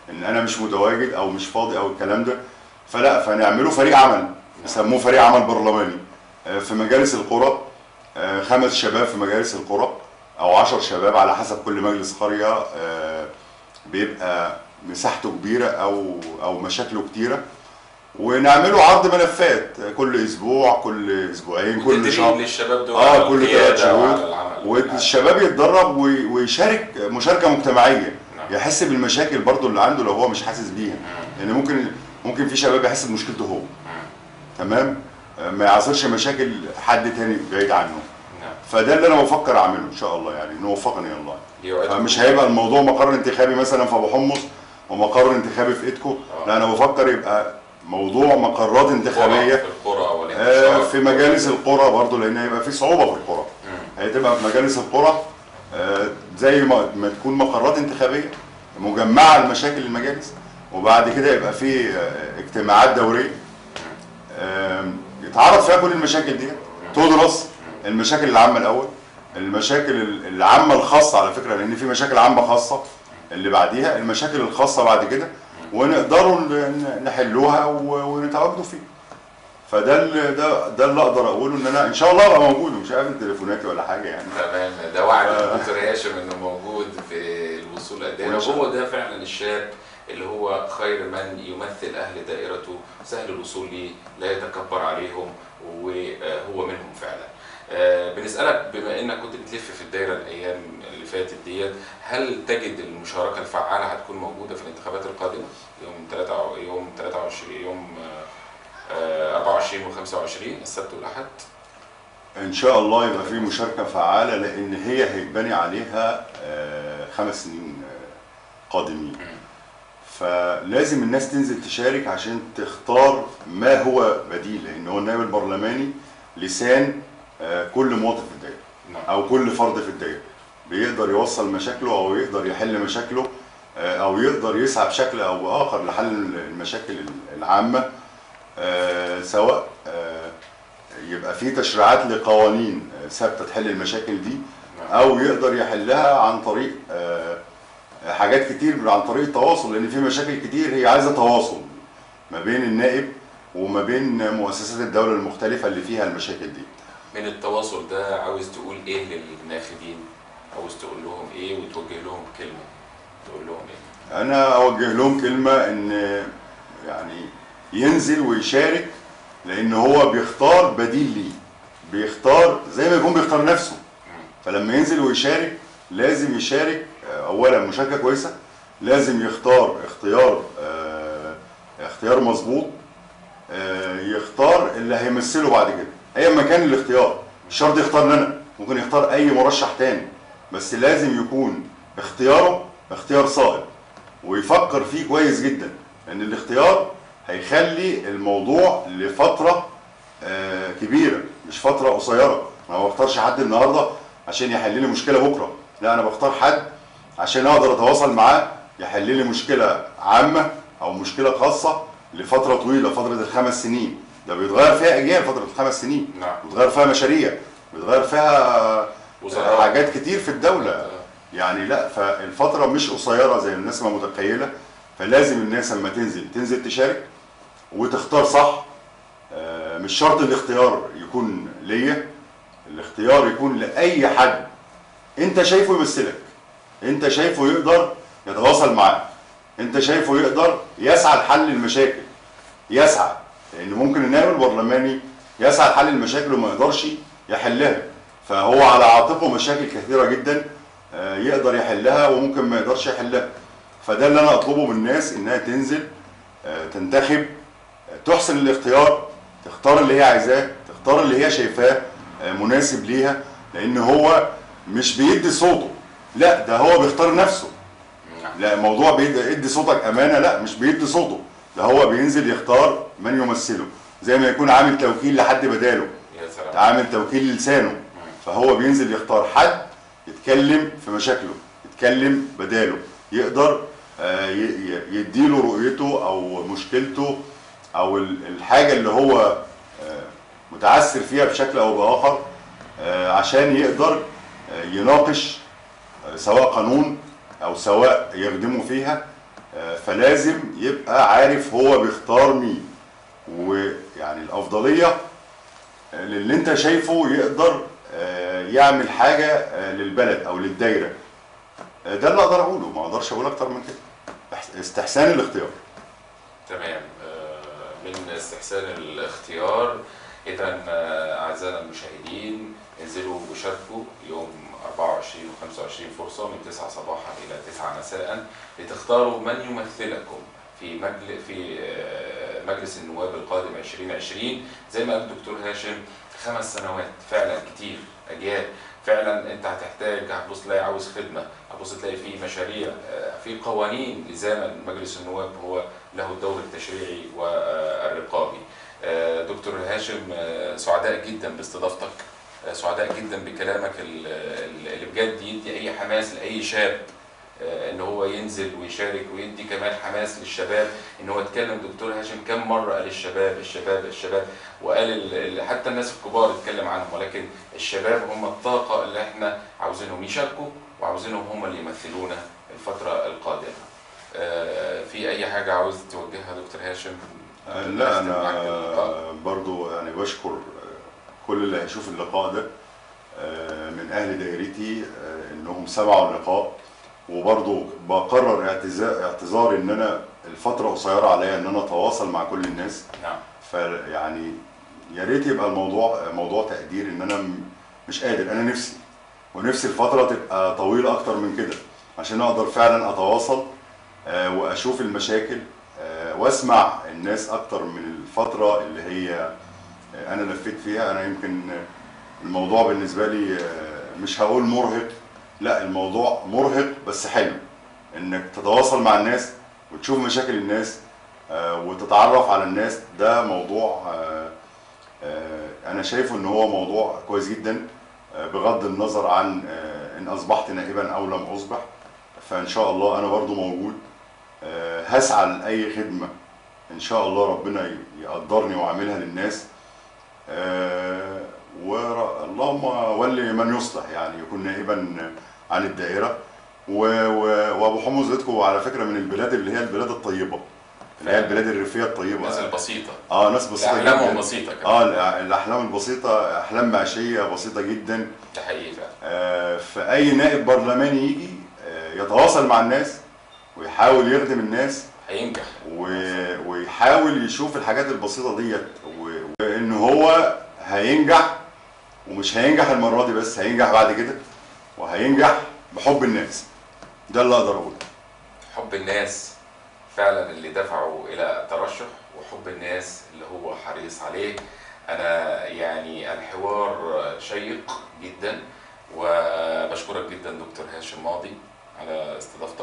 ان انا مش متواجد او مش فاضي او الكلام ده فلا فنعمله فريق عمل يسموه فريق عمل برلماني آه، في مجالس القرى آه، خمس شباب في مجالس القرى او عشر شباب على حسب كل مجلس قريه آه، بيبقى مساحته كبيره او او مشاكله كتيره ونعمله عرض ملفات كل اسبوع كل اسبوعين كل وتدريب شهر للشباب دول اه على كل القيادة ثلاث شهور وعلى العمل. والشباب يتدرب وي- ويشارك مشاركه مجتمعيه نعم. يحس بالمشاكل برضو اللي عنده لو هو مش حاسس بيها يعني ممكن ممكن في شباب يحس بمشكلته هو تمام آه، ما يعاصرش مشاكل حد تاني بعيد عنه نعم فده اللي انا بفكر اعمله ان شاء الله يعني نوفقني الله يوعدكم. فمش هيبقى الموضوع مقر انتخابي مثلا في ابو حمص ومقر انتخابي في ايدكو آه. لا انا بفكر يبقى موضوع مقرات قرى انتخابيه في القرى آه، والانتشار في مجالس القرى برضو لان هيبقى في صعوبه في القرى مم. هتبقى في مجالس القرى آه، زي ما ما تكون مقرات انتخابيه مجمعه لمشاكل المجالس وبعد كده يبقى في آه، اجتماعات دوريه آم، يتعرض فيها كل المشاكل دي تدرس المشاكل العامه الاول المشاكل ال- العامه الخاصه على فكره لان في مشاكل عامه خاصه اللي بعديها المشاكل الخاصه بعد كده ونقدروا ن- نحلوها و- ونتواجدوا فيه فده اللي ده ده اللي اقدر اقوله ان انا ان شاء الله ابقى موجود ومش قابل تليفوناتي ولا حاجه يعني تمام ده وعد آه. الدكتور هاشم انه موجود في الوصول قد ايه وإن شاء وهو ده فعلا الشاب اللي هو خير من يمثل اهل دائرته سهل الوصول ليه لا يتكبر عليهم وهو منهم فعلا آه، بنسالك بما انك كنت بتلف في الدايره الايام اللي فاتت ديت هل تجد المشاركه الفعاله هتكون موجوده في الانتخابات القادمه يوم 3 يوم 23 يوم آه، 24 و25 السبت والاحد ان شاء الله يبقى في مشاركه فعاله لان هي هيتبني عليها آه، خمس سنين آه، قادمين فلازم الناس تنزل تشارك عشان تختار ما هو بديل لان هو النائب البرلماني لسان آه، كل مواطن في الدائره نعم او كل فرد في الدائره بيقدر يوصل مشاكله او يقدر يحل مشاكله آه، او يقدر يسعى بشكل او باخر لحل المشاكل العامه آه، سواء آه، يبقى في تشريعات لقوانين آه، ثابته تحل المشاكل دي نعم. او يقدر يحلها عن طريق آه، حاجات كتير عن طريق التواصل لان في مشاكل كتير هي عايزه تواصل ما بين النائب وما بين مؤسسات الدوله المختلفه اللي فيها المشاكل دي من التواصل ده عاوز تقول ايه للناخبين عاوز تقول لهم ايه وتوجه لهم كلمه تقول لهم ايه انا اوجه لهم كلمه ان يعني ينزل ويشارك لان هو بيختار بديل ليه بيختار زي ما يكون بيختار نفسه فلما ينزل ويشارك لازم يشارك آه، اولا مشاركه كويسه لازم يختار اختيار آه، اختيار مظبوط آه، يختار اللي هيمثله بعد كده ايا ما كان الاختيار مش شرط يختارني انا ممكن يختار اي مرشح تاني بس لازم يكون اختياره اختيار صائب ويفكر فيه كويس جدا لان الاختيار هيخلي الموضوع لفتره آه، كبيره مش فتره قصيره انا ما بختارش حد النهارده عشان يحل لي مشكله بكره لا انا بختار حد عشان اقدر اتواصل معاه يحل لي مشكله عامه او مشكله خاصه لفتره طويله فتره الخمس سنين ده بيتغير فيها اجيال فتره الخمس سنين نعم. بيتغير فيها مشاريع بيتغير فيها وزراء. حاجات كتير في الدوله يعني لا فالفتره مش قصيره زي الناس ما متخيله فلازم الناس لما تنزل تنزل تشارك وتختار صح آه، مش شرط الاختيار يكون ليا الاختيار يكون لاي حد انت شايفه يمثلك انت شايفه يقدر يتواصل معاك انت شايفه يقدر يسعى لحل المشاكل يسعى لان ممكن النائب البرلماني يسعى لحل المشاكل وما يقدرش يحلها فهو على عاتقه مشاكل كثيره جدا آه، يقدر يحلها وممكن ما يقدرش يحلها فده اللي انا اطلبه من الناس انها تنزل آه، تنتخب آه، تحسن الاختيار تختار اللي هي عايزاه تختار اللي هي شايفاه آه، مناسب ليها لان هو مش بيدي صوته لا ده هو بيختار نفسه نعم. لا الموضوع بيدي ادي صوتك امانه لا مش بيدي صوته ده هو بينزل يختار من يمثله زي ما يكون عامل توكيل لحد بداله يا سلام عامل توكيل لسانه فهو بينزل يختار حد يتكلم في مشاكله يتكلم بداله يقدر آه، ي- ي- يديله رؤيته او مشكلته او ال- الحاجه اللي هو آه، متعثر فيها بشكل او باخر آه، عشان يقدر آه، يناقش آه، سواء قانون او سواء يخدمه فيها آه، فلازم يبقى عارف هو بيختار مين ويعني الافضليه آه، للي انت شايفه يقدر آه، يعمل حاجه آه، للبلد او للدايره آه، ده اللي اقدر اقوله ما اقدرش اقول اكتر من كده إح- استحسان الاختيار تمام آه، من استحسان الاختيار اذا آه، اعزائنا المشاهدين انزلوا وشاركوا يوم 24 و 25 فرصه من 9 صباحا الى 9 مساء لتختاروا من يمثلكم في مجلس في آه، مجلس النواب القادم 2020 زي ما قال الدكتور هاشم خمس سنوات فعلا كتير اجيال فعلا انت هتحتاج هتبص تلاقي عاوز خدمه هتبص تلاقي في مشاريع آه، في قوانين لزاما مجلس النواب هو له الدور التشريعي والرقابي آه، دكتور هاشم آه، سعداء جدا باستضافتك آه، سعداء جدا بكلامك ال- ال- اللي بجد يدي اي حماس لاي شاب آه، ان هو ينزل ويشارك ويدي كمان حماس للشباب ان هو اتكلم دكتور هاشم كم مره قال الشباب الشباب الشباب وقال ال- ال- حتى الناس الكبار اتكلم عنهم ولكن الشباب هم الطاقه اللي احنا عاوزينهم يشاركوا وعاوزينهم هم اللي يمثلونا الفتره القادمه. آه، في اي حاجه عاوز توجهها دكتور هاشم؟ آه، لا نختم معاك اللقاء. انا برضو يعني بشكر آه، كل اللي هيشوف اللقاء ده آه، من اهل دايرتي آه، انهم سمعوا اللقاء وبرضو بقرر اعتذار اعتذاري ان انا الفتره قصيره عليا ان انا اتواصل مع كل الناس نعم فيعني يا ريت يبقى الموضوع موضوع تقدير ان انا م- مش قادر انا نفسي ونفسي الفتره تبقى طويله اكتر من كده عشان اقدر فعلا اتواصل آه، واشوف المشاكل آه، واسمع الناس اكتر من الفتره اللي هي آه، انا لفيت فيها انا يمكن آه، الموضوع بالنسبه لي آه، مش هقول مرهق لا الموضوع مرهق بس حلو انك تتواصل مع الناس وتشوف مشاكل الناس آه، وتتعرف على الناس ده موضوع آه، آه، انا شايفه ان هو موضوع كويس جدا آه، بغض النظر عن آه، ان اصبحت نائبا او لم اصبح فان شاء الله انا برضو موجود آه، هسعى لاي خدمه ان شاء الله ربنا ي- يقدرني واعملها للناس آه، ور- اللهم ولي من يصلح يعني يكون نائبا عن الدائره و- و- وابو حمص زيدكو على فكره من البلاد اللي هي البلاد الطيبه اللي هي البلاد الريفيه الطيبه الناس البسيطه اه ناس بسيطه احلامهم جدا بسيطه كمان اه الأ- الاحلام البسيطه احلام معيشيه بسيطه جدا ده حقيقي فعلا آه فاي نائب برلماني يجي آه يتواصل مع الناس ويحاول يخدم الناس هينجح و- ويحاول يشوف الحاجات البسيطه ديت و- وان هو هينجح ومش هينجح المره دي بس هينجح بعد كده وهينجح بحب الناس ده اللي اقدر اقوله حب الناس فعلا اللي دفعوا الى الترشح وحب الناس اللي هو حريص عليه انا يعني الحوار شيق جدا وبشكرك جدا دكتور هاشم ماضي على استضافتك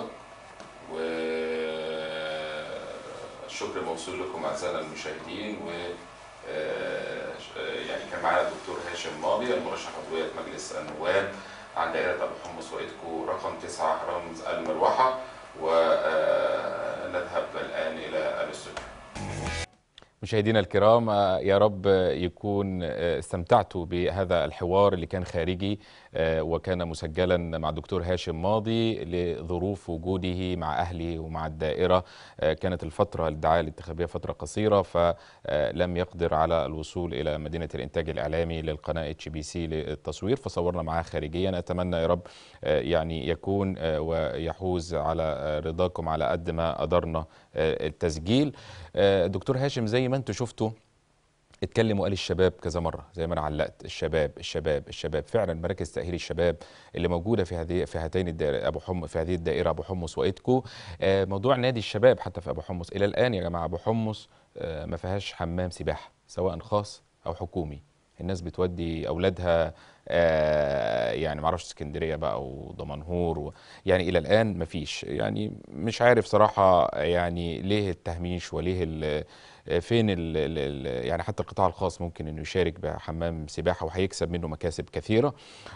والشكر موصول لكم اعزائنا المشاهدين و آه، يعني كان معانا الدكتور هاشم ماضي المرشح عضوية مجلس النواب عن دائرة أبو حمص وإيدكو رقم تسعة رمز المروحة ونذهب الآن إلى الاستوديو مشاهدينا الكرام آه، يا رب آه، يكون آه، استمتعتوا بهذا الحوار اللي كان خارجي آه، وكان مسجلا مع الدكتور هاشم ماضي لظروف وجوده مع أهله ومع الدائرة آه، كانت الفترة الدعاية الانتخابية فترة قصيرة فلم يقدر على الوصول إلى مدينة الإنتاج الإعلامي للقناة اتش بي سي للتصوير فصورنا معاه خارجيا أتمنى يا رب آه، يعني يكون آه، ويحوز على آه، رضاكم على قد ما قدرنا آه، التسجيل آه، دكتور هاشم زي ما انتم شفتوا اتكلم وقال الشباب كذا مره زي ما انا علقت الشباب الشباب الشباب فعلا مراكز تاهيل الشباب اللي موجوده في هذه في هاتين الدائره ابو حم في هذه الدائره ابو حمص وإيدكو آه، موضوع نادي الشباب حتى في ابو حمص الى الان يا جماعه ابو حمص آه، ما فيهاش حمام سباحه سواء خاص او حكومي الناس بتودي اولادها آه، يعني معرفش اسكندريه بقى ودمنهور و يعني الى الان مفيش يعني مش عارف صراحه يعني ليه التهميش وليه ال- فين ال ال ال يعني حتى القطاع الخاص ممكن انه يشارك بحمام سباحه وهيكسب منه مكاسب كثيره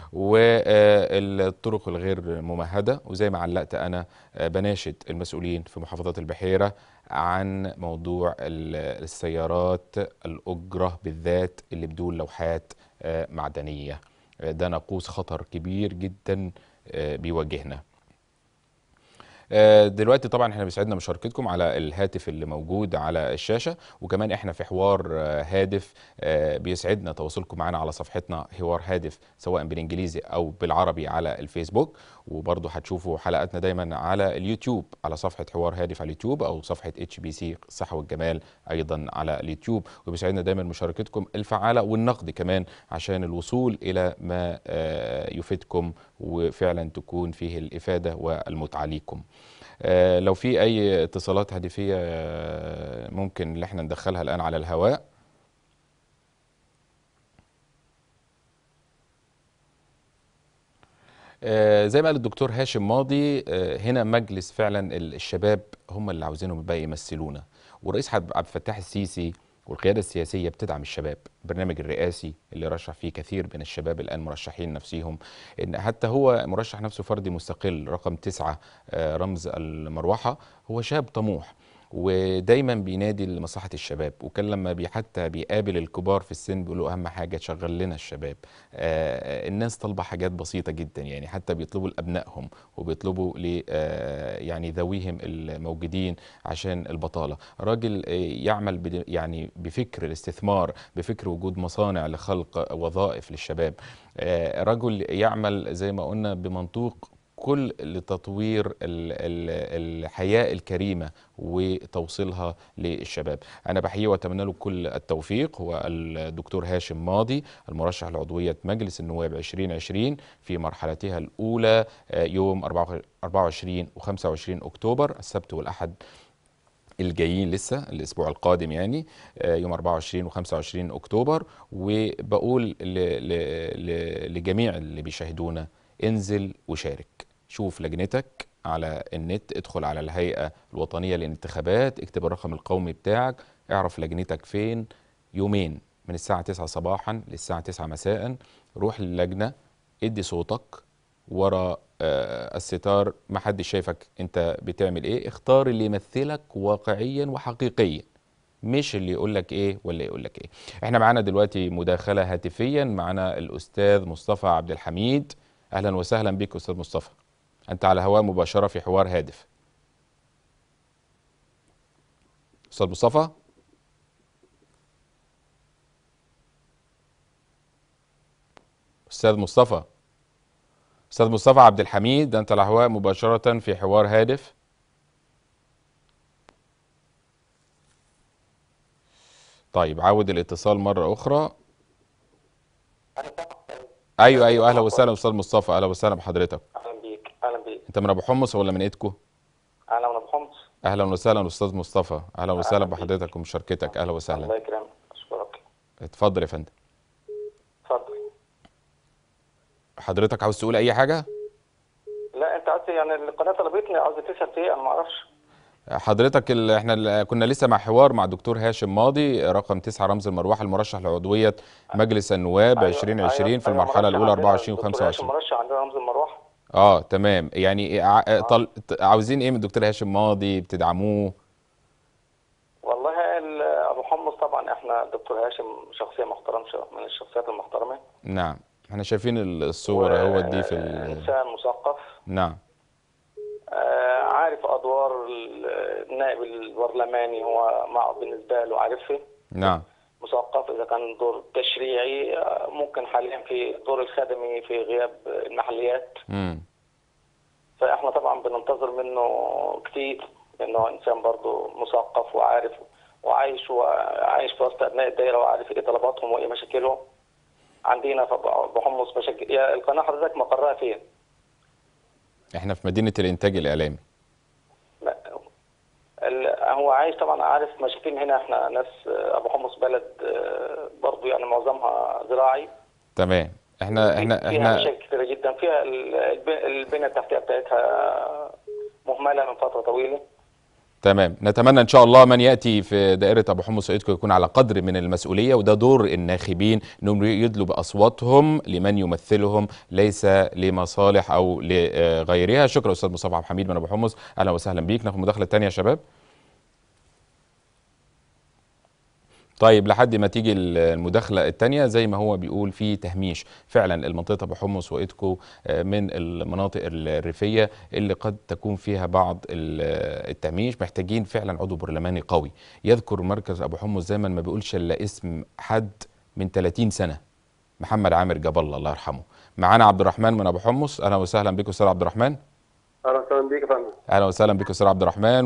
والطرق الغير ممهده وزي ما علقت انا آه، بناشد المسؤولين في محافظات البحيره عن موضوع ال- السيارات الاجره بالذات اللي بدون لوحات آه، معدنيه آه، ده ناقوس خطر كبير جدا آه، بيواجهنا آه، دلوقتي طبعا احنا بيسعدنا مشاركتكم على الهاتف اللي موجود على الشاشة وكمان احنا في حوار آه، هادف آه، بيسعدنا تواصلكم معنا على صفحتنا حوار هادف سواء بالانجليزي او بالعربي على الفيسبوك وبرضه هتشوفوا حلقاتنا دايما على اليوتيوب على صفحة حوار هادف على اليوتيوب او صفحة اتش بي سي الصحة والجمال ايضا على اليوتيوب وبيسعدنا دايما مشاركتكم الفعالة والنقد كمان عشان الوصول الى ما آه، يفيدكم وفعلا تكون فيه الافادة والمتعة ليكم آه، لو في اي اتصالات هاتفيه آه، ممكن اللي احنا ندخلها الان على الهواء آه، زي ما قال الدكتور هاشم ماضي آه، هنا مجلس فعلا الشباب هم اللي عاوزينهم بقى يمثلونا والرئيس عبد عبد الفتاح السيسي والقيادة السياسية بتدعم الشباب البرنامج الرئاسي اللي رشح فيه كثير من الشباب الآن مرشحين نفسهم إن حتى هو مرشح نفسه فردي مستقل رقم تسعة آه، رمز المروحة هو شاب طموح ودايما بينادي لمصلحة الشباب وكان لما بي حتى بيقابل الكبار في السن بيقولوا أهم حاجة تشغل لنا الشباب آه الناس طالبة حاجات بسيطة جدا يعني حتى بيطلبوا لأبنائهم وبيطلبوا ل آه يعني ذويهم الموجودين عشان البطالة راجل آه يعمل بد- يعني بفكر الاستثمار بفكر وجود مصانع لخلق وظائف للشباب آه رجل يعمل زي ما قلنا بمنطوق كل لتطوير ال- ال- الحياة الكريمة وتوصيلها للشباب أنا بحييه وأتمنى له كل التوفيق هو الدكتور هاشم ماضي المرشح لعضوية مجلس النواب 2020 في مرحلتها الأولى آه، يوم 24 و 25 أكتوبر السبت والأحد الجايين لسه الاسبوع القادم يعني آه، يوم 24 و25 اكتوبر وبقول ل- ل- ل- لجميع اللي بيشاهدونا انزل وشارك شوف لجنتك على النت ادخل على الهيئة الوطنية للانتخابات اكتب الرقم القومي بتاعك اعرف لجنتك فين يومين من الساعة 9 صباحا للساعة 9 مساء روح للجنة ادي صوتك ورا آه، الستار ما حدش شايفك انت بتعمل ايه اختار اللي يمثلك واقعيا وحقيقيا مش اللي يقول لك ايه ولا يقول لك ايه احنا معانا دلوقتي مداخله هاتفيا معانا الاستاذ مصطفى عبد الحميد اهلا وسهلا بك استاذ مصطفى انت على هواء مباشره في حوار هادف استاذ مصطفى استاذ مصطفى استاذ مصطفى عبد الحميد انت على الهواء مباشره في حوار هادف طيب عاود الاتصال مره اخرى ايوه ايوه اهلا وسهلا استاذ مصطفى اهلا وسهلا بحضرتك اهلا بيك اهلا بيك انت من ابو حمص ولا من ايدكو اهلا وانا بحمص اهلا وسهلا استاذ مصطفى اهلا وسهلا بيك. بحضرتك ومشاركتك اهلا الله وسهلا يكرمك اشكرك اتفضل يا فندم اتفضل حضرتك عاوز تقول اي حاجه لا انت عايز يعني القناه طلبتني عاوز تسال في ايه انا ما اعرفش حضرتك ال... احنا ال... كنا لسه مع حوار مع دكتور هاشم ماضي رقم 9 رمز المروحه المرشح لعضوية مجلس النواب أيوة، 2020 أيوة، في أيوة، المرحله مرشح الاولى عندنا 24 الدكتور هاشم و25 مرشح عندنا رمز المروحه اه تمام يعني ع... طل... ت- عاوزين ايه من الدكتور هاشم ماضي بتدعموه والله ال- ابو حمص طبعا احنا الدكتور هاشم شخصيه محترمه من الشخصيات المحترمه نعم احنا شايفين الصور اهوت دي في ال... انسان مثقف نعم آه، عارف ادوار ال- النائب البرلماني هو مع بالنسبه له عارفها نعم مثقف اذا كان دور تشريعي آه، ممكن حاليا في الدور الخدمي في غياب المحليات امم فاحنا طبعا بننتظر منه كتير لانه انسان برضه مثقف وعارف وعايش وعايش في وسط ابناء الدائره وعارف ايه طلباتهم وايه مشاكلهم عندنا في بحمص مشاكل يا القناه حضرتك مقرها فين؟ احنا في مدينه الانتاج الاعلامي ما- ال- هو عايش طبعا عارف مشاكل هنا احنا ناس آه، ابو حمص بلد آه، برضه يعني معظمها زراعي تمام احنا احنا فيها احنا مشاكل كثيره جدا فيها ال- الب- البنيه التحتيه بتاعتها مهمله من فتره طويله تمام نتمنى ان شاء الله من ياتي في دائره ابو حمص سعيدكم يكون على قدر من المسؤوليه وده دور الناخبين انهم يدلوا باصواتهم لمن يمثلهم ليس لمصالح او لغيرها شكرا استاذ مصطفى عبد الحميد من ابو حمص اهلا وسهلا بيك ناخد مداخله ثانيه يا شباب طيب لحد ما تيجي ال- المداخلة التانية زي ما هو بيقول في تهميش فعلا المنطقة أبو حمص وإيدكو آه، من المناطق الريفية اللي قد تكون فيها بعض ال- التهميش محتاجين فعلا عضو برلماني قوي يذكر مركز أبو حمص زي ما ما بيقولش إلا اسم حد من 30 سنة محمد عامر جاب الله الله يرحمه معانا عبد الرحمن من أبو حمص أهلا وسهلا بك أستاذ عبد الرحمن اهلا وسهلا بيك يا فندم أهلا وسهلا بك أستاذ عبد الرحمن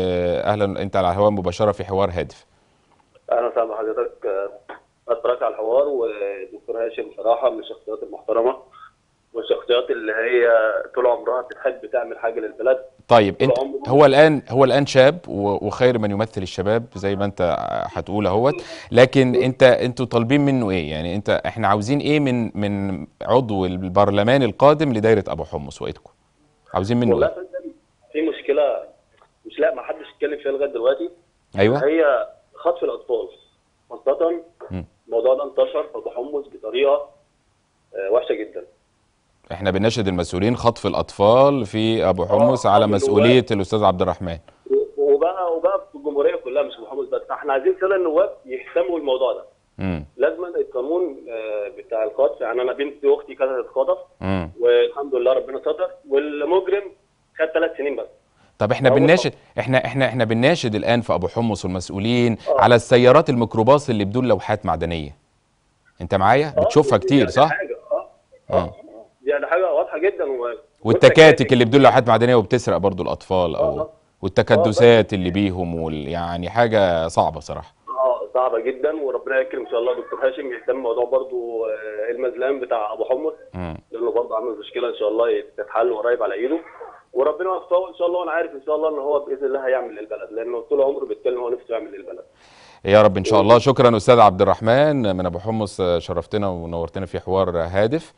وأهلا أنت على الهواء مباشرة في حوار هادف اهلا وسهلا بحضرتك آه، اتبارك على الحوار ودكتور هاشم بصراحه من الشخصيات المحترمه والشخصيات اللي هي طول عمرها بتحب تعمل حاجه للبلد طيب طول انت عمره. هو الان هو الان شاب و- وخير من يمثل الشباب زي ما انت هتقول اهوت لكن انت انتوا طالبين منه ايه يعني انت احنا عاوزين ايه من من عضو البرلمان القادم لدايره ابو حمص وايدكم عاوزين منه والله يا ايه فندم في مشكله مش لا ما حدش اتكلم فيها لغايه دلوقتي ايوه هي خطف الاطفال خاصه مم. الموضوع ده انتشر في ابو حمص بطريقه آه، وحشه جدا احنا بنناشد المسؤولين خطف الاطفال في ابو حمص آه، على خطف مسؤوليه الاستاذ عبد الرحمن و- وبقى وبقى في الجمهوريه كلها مش في ابو حمص بس احنا عايزين سنه النواب يهتموا بالموضوع ده امم لازم القانون آه، بتاع الخطف يعني انا بنت اختي كانت اتخطف امم والحمد لله ربنا ستر والمجرم خد ثلاث سنين بس طب احنا هو بنناشد احنا احنا احنا بنناشد الان في ابو حمص والمسؤولين آه. على السيارات الميكروباص اللي بدون لوحات معدنيه انت معايا آه، بتشوفها دي- كتير دي صح حاجه اه آه. اه دي يعني حاجه واضحه جدا و... والتكاتك اللي بدون لوحات معدنيه وبتسرق برضو الاطفال آه، او آه. والتكدسات اللي بيهم وال يعني حاجه صعبه صراحه اه صعبه جدا وربنا يكرم ان شاء الله دكتور هاشم يهتم بموضوع برضو آه، المزلام بتاع ابو حمص مم. لانه برضه عامل مشكله ان شاء الله تتحل قريب على ايده وربنا يوفقه ان شاء الله وانا عارف ان شاء الله ان هو باذن الله هيعمل للبلد لانه طول عمره بيتكلم هو نفسه يعمل للبلد يا رب ان شاء الله شكرا استاذ عبد الرحمن من ابو حمص آه، شرفتنا ونورتنا في حوار هادف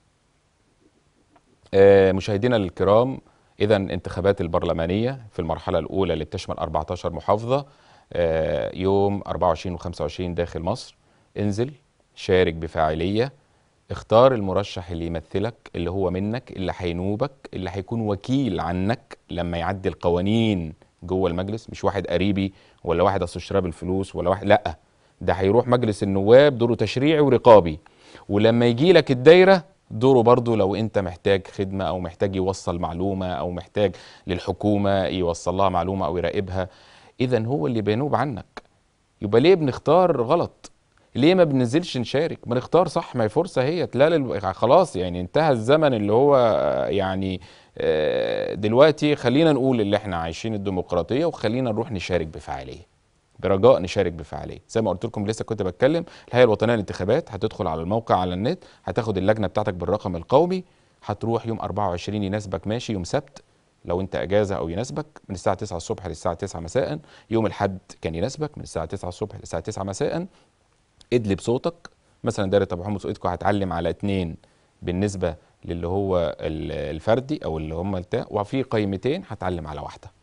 آه، مشاهدينا الكرام اذا انتخابات البرلمانيه في المرحله الاولى اللي بتشمل 14 محافظه آه، يوم 24 و25 داخل مصر انزل شارك بفاعليه اختار المرشح اللي يمثلك اللي هو منك اللي هينوبك اللي هيكون وكيل عنك لما يعدي القوانين جوه المجلس مش واحد قريبي ولا واحد اصل اشتراه بالفلوس ولا واحد لا ده هيروح مجلس النواب دوره تشريعي ورقابي ولما يجي لك الدايره دوره برضو لو انت محتاج خدمه او محتاج يوصل معلومه او محتاج للحكومه يوصل لها معلومه او يراقبها اذا هو اللي بينوب عنك يبقى ليه بنختار غلط ليه ما بننزلش نشارك ما نختار صح ما هي فرصه هي لا لل... خلاص يعني انتهى الزمن اللي هو آه، يعني آه، دلوقتي خلينا نقول اللي احنا عايشين الديمقراطيه وخلينا نروح نشارك بفعاليه برجاء نشارك بفعاليه زي ما قلت لكم لسه كنت بتكلم الهيئه الوطنيه للانتخابات هتدخل على الموقع على النت هتاخد اللجنه بتاعتك بالرقم القومي هتروح يوم 24 يناسبك ماشي يوم سبت لو انت اجازه او يناسبك من الساعه 9 الصبح للساعه 9 مساء يوم الاحد كان يناسبك من الساعه 9 الصبح للساعه 9 مساء ادلي بصوتك مثلا دايره ابو حمص ايدكو هتعلم على اتنين بالنسبه للي هو ال- الفردي او اللي هم بتاع وفي قيمتين هتعلم على واحده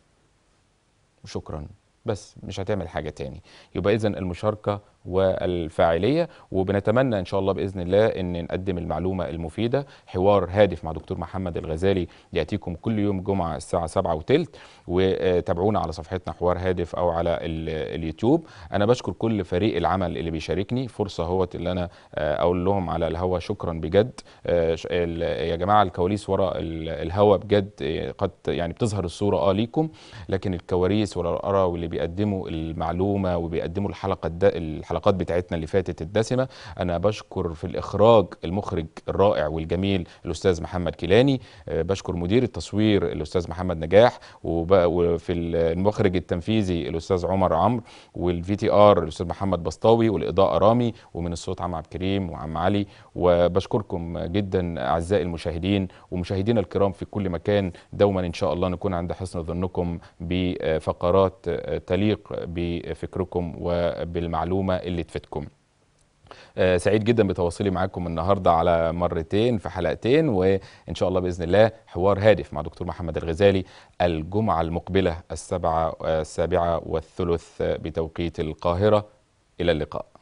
وشكرا بس مش هتعمل حاجه تاني يبقى اذا المشاركه والفاعليه وبنتمنى ان شاء الله باذن الله ان نقدم المعلومه المفيده حوار هادف مع دكتور محمد الغزالي ياتيكم كل يوم جمعه الساعه 7 وثلث وتابعونا على صفحتنا حوار هادف او على ال- اليوتيوب انا بشكر كل فريق العمل اللي بيشاركني فرصه هوت اللي انا آه، اقول لهم على الهوا شكرا بجد آه، ش- ال- يا جماعه الكواليس ورا ال- الهوا بجد آه، قد يعني بتظهر الصوره اه ليكم لكن الكواليس والارقره واللي بيقدموا المعلومه وبيقدموا الحلقه الد... الحلقات بتاعتنا اللي فاتت الدسمه انا بشكر في الاخراج المخرج الرائع والجميل الاستاذ محمد كيلاني آه، بشكر مدير التصوير الاستاذ محمد نجاح وب... وفي المخرج التنفيذي الاستاذ عمر عمرو والفي تي ار الاستاذ محمد بسطاوي والاضاءه رامي ومن الصوت عم عبد الكريم وعم علي وبشكركم جدا اعزائي المشاهدين ومشاهدينا الكرام في كل مكان دوما ان شاء الله نكون عند حسن ظنكم بفقرات تليق بفكركم وبالمعلومه اللي تفيدكم آه، سعيد جدا بتواصلي معاكم النهارده على مرتين في حلقتين وان شاء الله باذن الله حوار هادف مع دكتور محمد الغزالي الجمعه المقبله السبعه السابعه والثلث بتوقيت القاهره الى اللقاء